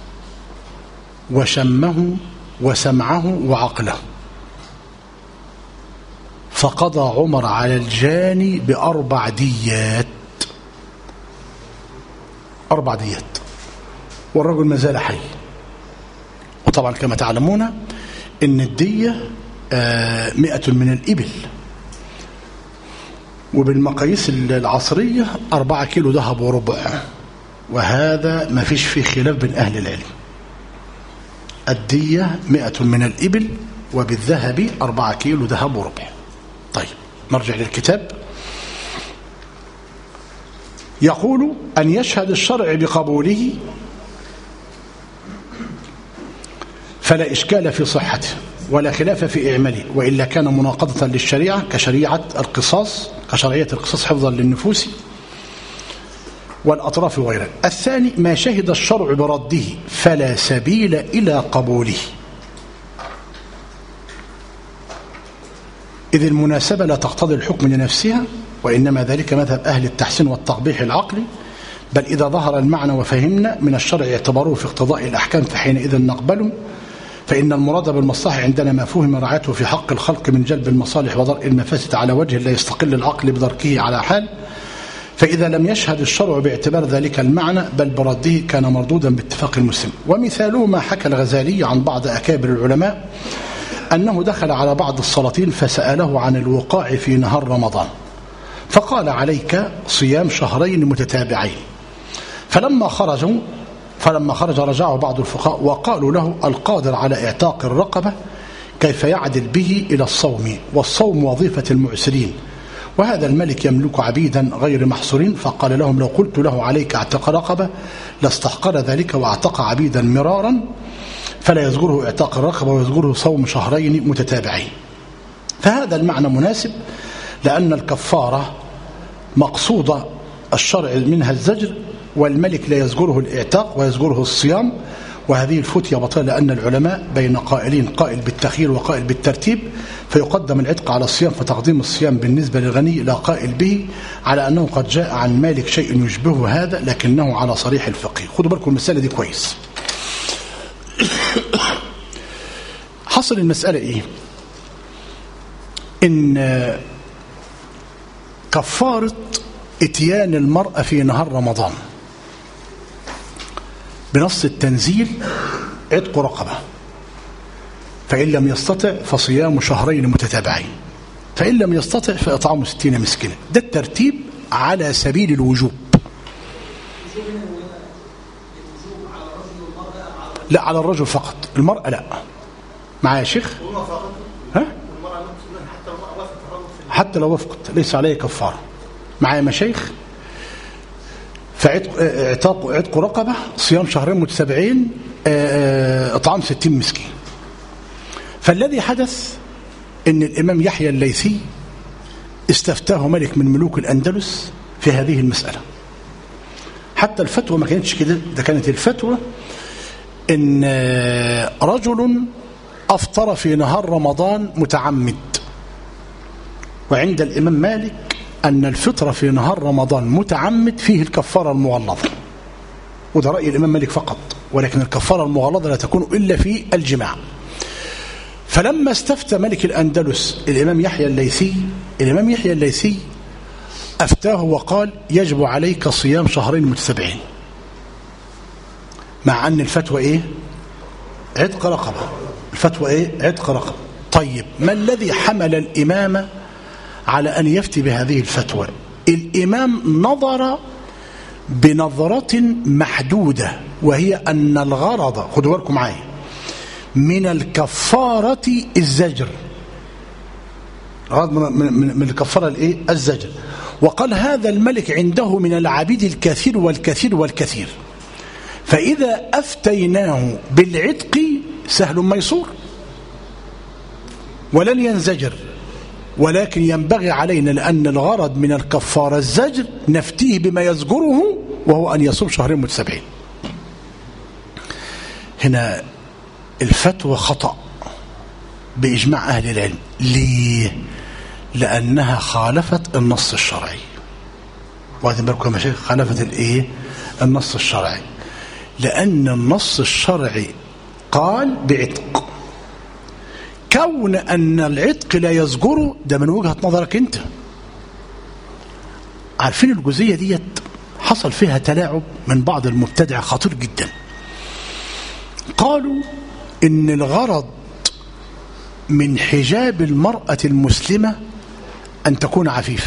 Speaker 1: وشمه وسمعه وعقله فقضى عمر على الجاني بأربع ديات أربع ديات والرجل ما زال حي وطبعا كما تعلمون ان الدية آه، مئة من الإبل وبالمقاييس العصرية أربعة كيلو ذهب وربع وهذا ما فيش فيه خلاف بين أهل العلم الدية مئة من الإبل وبالذهب أربعة كيلو ذهب وربع طيب نرجع للكتاب يقول أن يشهد الشرع بقبوله فلا إشكال في صحته ولا خلاف في إعماله وإلا كان مناقضة للشريعة كشريعة القصاص كشرعية القصاص حفظا للنفوس والأطراف وغيرها الثاني ما شهد الشرع برده فلا سبيل إلى قبوله إذ المناسبة لا تقتضي الحكم لنفسها وإنما ذلك مذهب أهل التحسين والتقبيح العقلي بل إذا ظهر المعنى وفهمنا من الشرع اعتبروه في اقتضاء الأحكام فحينئذ نقبله فإن المراد بالمصلحة عندنا ما فهم رعايته في حق الخلق من جلب المصالح وضرء المفاسد على وجه لا يستقل العقل بدركه على حال فإذا لم يشهد الشرع باعتبار ذلك المعنى بل برده كان مردودا باتفاق المسلم ومثاله ما حكى الغزالي عن بعض أكابر العلماء أنه دخل على بعض السلاطين فسأله عن الوقاع في نهار رمضان فقال عليك صيام شهرين متتابعين فلما خرجوا فلما خرج رجعه بعض الفقهاء وقالوا له القادر على اعتاق الرقبة كيف يعدل به إلى الصوم والصوم وظيفة المعسرين وهذا الملك يملك عبيدا غير محصورين فقال لهم لو قلت له عليك اعتق رقبة لاستحقر ذلك واعتق عبيدا مرارا فلا يزجره اعتاق الرقبة ويزجره صوم شهرين متتابعين فهذا المعنى مناسب لأن الكفارة مقصودة الشرع منها الزجر والملك لا يزجره الاعتاق ويزجره الصيام وهذه الفتية بطيئة لأن العلماء بين قائلين قائل بالتخيير وقائل بالترتيب فيقدم العتق على الصيام فتقديم الصيام بالنسبة للغني لا قائل به على أنه قد جاء عن مالك شيء يشبه هذا لكنه على صريح الفقه خدوا بالكم المسألة دي كويس حصل المسألة إيه إن كفارة اتيان المرأة في نهار رمضان بنص التنزيل عتق رقبة فإن لم يستطع فصيام شهرين متتابعين فإن لم يستطع فإطعام ستين مسكينا ده الترتيب على سبيل الوجوب لا على الرجل فقط المرأة لا معايا يا شيخ ها حتى لو وفقت ليس عليه كفارة معايا مشايخ فعتق اعتاق عتق رقبة صيام شهرين متتابعين اطعام ستين مسكين فالذي حدث ان الامام يحيى الليثي استفتاه ملك من ملوك الاندلس في هذه المسألة حتى الفتوى ما كانتش كده ده كانت الفتوى ان رجل افطر في نهار رمضان متعمد وعند الامام مالك أن الفطر في نهار رمضان متعمد فيه الكفارة المغلظة وده رأي الإمام مالك فقط ولكن الكفارة المغلظة لا تكون إلا في الجماع فلما استفتى ملك الأندلس الإمام يحيى الليثي الإمام يحيى الليثي أفتاه وقال يجب عليك صيام شهرين متتابعين مع أن الفتوى إيه عتق رقبة الفتوى إيه عتق رقبة طيب ما الذي حمل الإمامة على أن يفتي بهذه الفتوى الإمام نظر بنظرة محدودة وهي أن الغرض خدوا بالكم معايا من الكفارة الزجر الغرض من, من, من الكفارة الايه الزجر وقال هذا الملك عنده من العبيد الكثير والكثير والكثير فإذا أفتيناه بالعتق سهل ميسور ولن ينزجر ولكن ينبغي علينا لأن الغرض من الكفارة الزجر نفتيه بما يزجره وهو أن يصوم شهرين متسابعين هنا الفتوى خطأ بإجماع أهل العلم ليه؟ لأنها خالفت النص الشرعي واخدين بالكم يا مشايخ خالفت الايه النص الشرعي لأن النص الشرعي قال بعتق كون أن العتق لا يزجره ده من وجهة نظرك أنت عارفين الجزئية ديت حصل فيها تلاعب من بعض المبتدع خطير جدا قالوا إن الغرض من حجاب المرأة المسلمة أن تكون عفيفة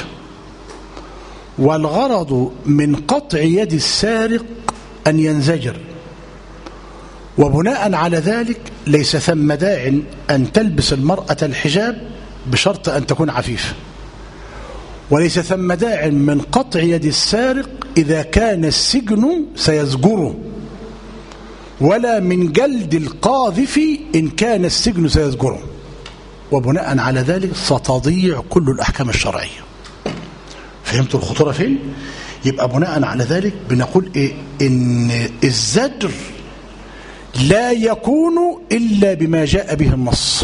Speaker 1: والغرض من قطع يد السارق أن ينزجر وبناء على ذلك ليس ثم داع أن تلبس المرأة الحجاب بشرط أن تكون عفيفة وليس ثم داع من قطع يد السارق إذا كان السجن سيزجره ولا من جلد القاذف إن كان السجن سيزجره وبناء على ذلك ستضيع كل الأحكام الشرعية فهمتوا الخطورة فين؟ يبقى بناء على ذلك بنقول إيه؟ إن الزجر لا يكون إلا بما جاء به النص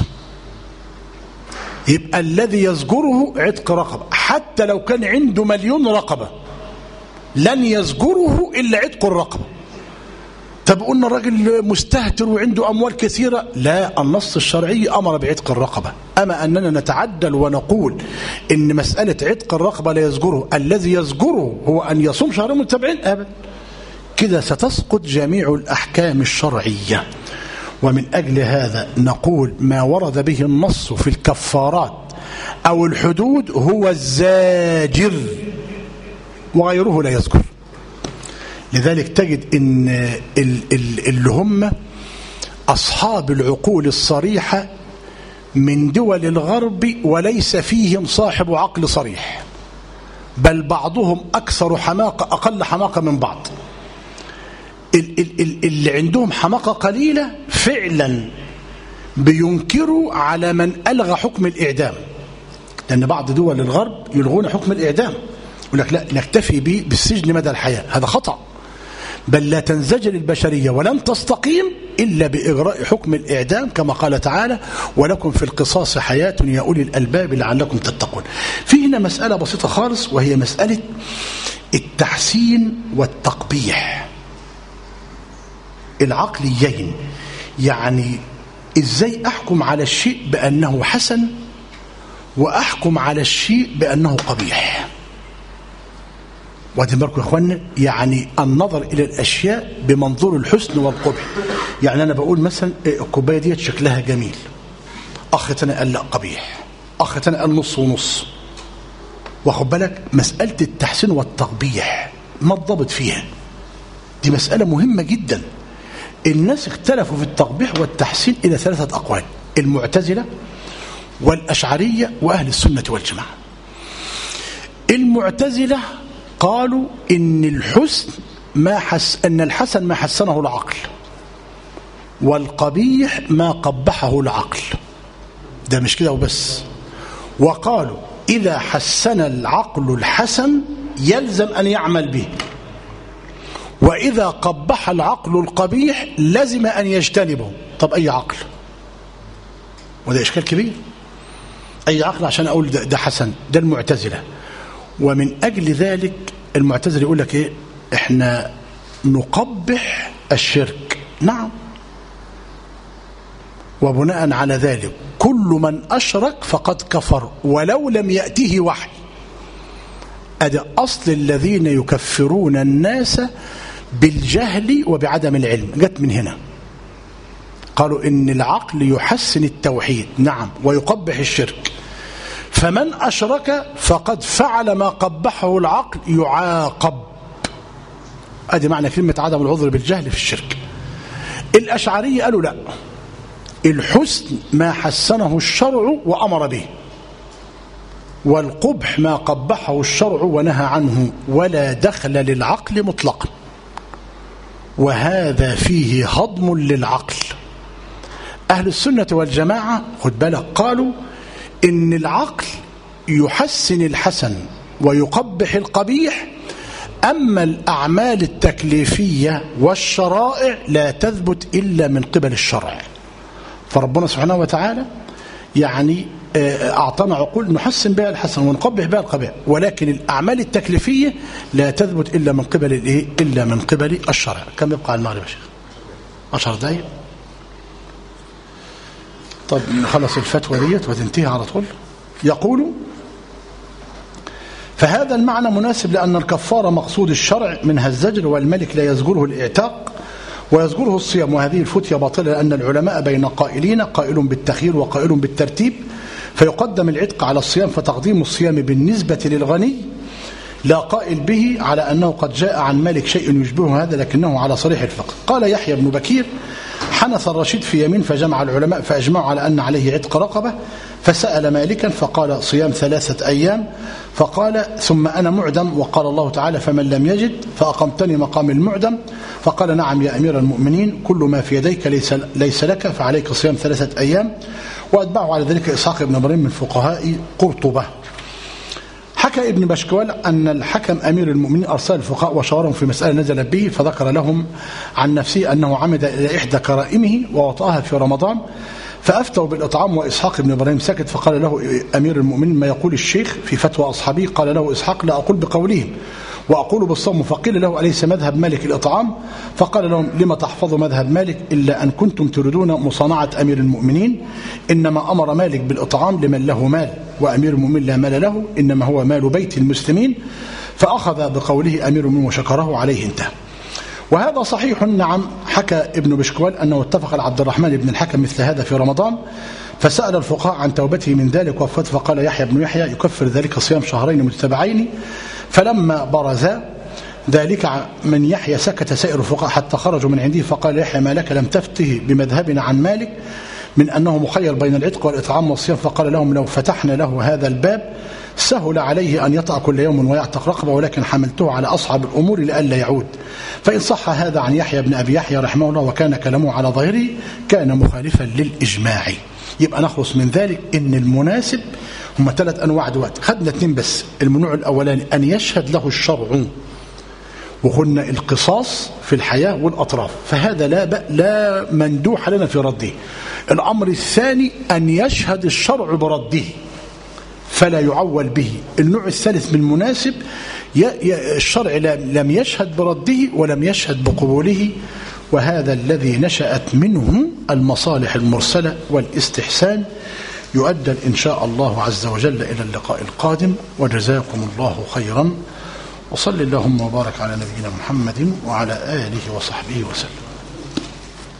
Speaker 1: يبقى الذي يزجره عتق رقبة حتى لو كان عنده مليون رقبة لن يزجره إلا عتق الرقبة طب قلنا الراجل مستهتر وعنده أموال كثيرة لا النص الشرعي أمر بعتق الرقبة أما أننا نتعدل ونقول إن مسألة عتق الرقبة لا يزجره الذي يزجره هو أن يصوم شهرين متبعين أبدا كده ستسقط جميع الأحكام الشرعية ومن أجل هذا نقول ما ورد به النص في الكفارات أو الحدود هو الزاجر وغيره لا يذكر لذلك تجد ان اللي هم اصحاب العقول الصريحه من دول الغرب وليس فيهم صاحب عقل صريح بل بعضهم اكثر حماقه اقل حماقه من بعض اللي عندهم حماقه قليله فعلا بينكروا على من الغى حكم الاعدام لان بعض دول الغرب يلغون حكم الاعدام يقول لك لا نكتفي به بالسجن مدى الحياه هذا خطأ بل لا تنزجر البشرية ولن تستقيم إلا بإجراء حكم الإعدام كما قال تعالى ولكم في القصاص حياة يا أولي الألباب لعلكم تتقون في هنا مسألة بسيطة خالص وهي مسألة التحسين والتقبيح العقليين يعني إزاي أحكم على الشيء بأنه حسن وأحكم على الشيء بأنه قبيح واخدين بالكم يا اخوانا يعني النظر الى الاشياء بمنظور الحسن والقبح يعني انا بقول مثلا الكوبايه ديت شكلها جميل اخ تاني قال لا قبيح اخ تاني قال نص ونص واخد بالك مساله التحسين والتقبيح ما الضابط فيها دي مساله مهمه جدا الناس اختلفوا في التقبيح والتحسين الى ثلاثه اقوال المعتزله والاشعريه واهل السنه والجماعه المعتزله قالوا إن الحسن ما حس أن الحسن ما حسنه العقل والقبيح ما قبحه العقل ده مش كده وبس وقالوا إذا حسن العقل الحسن يلزم أن يعمل به وإذا قبح العقل القبيح لزم أن يجتنبه طب أي عقل وده إشكال كبير أي عقل عشان أقول ده, ده حسن ده المعتزلة ومن أجل ذلك المعتزله يقول لك ايه احنا نقبح الشرك نعم وبناء على ذلك كل من أشرك فقد كفر ولو لم يأته وحي أدي أصل الذين يكفرون الناس بالجهل وبعدم العلم جت من هنا قالوا إن العقل يحسن التوحيد نعم ويقبح الشرك فمن أشرك فقد فعل ما قبحه العقل يعاقب ادي معنى كلمة عدم العذر بالجهل في الشرك الأشعرية قالوا لا الحسن ما حسنه الشرع وأمر به والقبح ما قبحه الشرع ونهى عنه ولا دخل للعقل مطلقا وهذا فيه هضم للعقل أهل السنة والجماعة خد بالك قالوا إن العقل يحسن الحسن ويقبح القبيح أما الأعمال التكليفية والشرائع لا تثبت إلا من قبل الشرع فربنا سبحانه وتعالى يعني أعطانا عقول نحسن بها الحسن ونقبح بها القبيح ولكن الأعمال التكليفية لا تثبت إلا من قبل الإيه؟ إلا من قبل الشرع كم يبقى على المغرب يا شيخ 10 دقايق طب نخلص الفتوى ديت وتنتهي على طول يقول فهذا المعنى مناسب لأن الكفارة مقصود الشرع منها الزجر والملك لا يزجره الإعتاق ويزجره الصيام وهذه الفتية باطلة لأن العلماء بين قائلين قائل بالتخير وقائل بالترتيب فيقدم العتق على الصيام فتقديم الصيام بالنسبة للغني لا قائل به على أنه قد جاء عن مالك شيء يشبه هذا لكنه على صريح الفقه قال يحيى بن بكير حنث الرشيد في يمين فجمع العلماء فأجمعوا على أن عليه عتق رقبة فسأل مالكا فقال صيام ثلاثة أيام فقال ثم أنا معدم وقال الله تعالى فمن لم يجد فأقمتني مقام المعدم فقال نعم يا أمير المؤمنين كل ما في يديك ليس, ليس لك فعليك صيام ثلاثة أيام وأتبعه على ذلك إسحاق بن إبراهيم من فقهاء قرطبة حكى ابن بشكوال أن الحكم أمير المؤمنين أرسل الفقهاء وشاورهم في مسألة نزلت به فذكر لهم عن نفسه أنه عمد إلى إحدى كرائمه ووطأها في رمضان فأفتوا بالإطعام وإسحاق بن إبراهيم سكت فقال له أمير المؤمنين ما يقول الشيخ في فتوى أصحابه قال له إسحاق لا أقول بقولهم وأقول بالصوم فقيل له أليس مذهب مالك الإطعام فقال لهم لما تحفظوا مذهب مالك إلا أن كنتم تريدون مصانعة أمير المؤمنين إنما أمر مالك بالإطعام لمن له مال وأمير المؤمنين لا مال له إنما هو مال بيت المسلمين فأخذ بقوله أمير المؤمنين وشكره عليه انتهى وهذا صحيح نعم حكى ابن بشكوال أنه اتفق عبد الرحمن بن الحكم مثل هذا في رمضان فسأل الفقهاء عن توبته من ذلك وفت فقال يحيى بن يحيى يكفر ذلك صيام شهرين متتبعين فلما برز ذلك من يحيى سكت سائر الفقهاء حتى خرجوا من عنده فقال يحيى ما لك لم تفته بمذهبنا عن مالك من أنه مخير بين العتق والإطعام والصيام فقال لهم لو فتحنا له هذا الباب سهل عليه أن يطأ كل يوم ويعتق رقبة ولكن حملته على أصعب الأمور لئلا يعود فإن صح هذا عن يحيى بن أبي يحيى رحمه الله وكان كلامه على ظاهره كان مخالفا للإجماع يبقى نخلص من ذلك إن المناسب هم ثلاث أنواع دوات خدنا اثنين بس المنوع الأولاني أن يشهد له الشرع وهن القصاص في الحياة والأطراف فهذا لا بأ لا مندوح لنا في رده الأمر الثاني أن يشهد الشرع برده فلا يعول به النوع الثالث من المناسب الشرع لم يشهد برده ولم يشهد بقبوله وهذا الذي نشأت منه المصالح المرسلة والاستحسان يؤدى إن شاء الله عز وجل إلى اللقاء القادم وجزاكم الله خيرا وصل اللهم وبارك على نبينا محمد وعلى آله وصحبه وسلم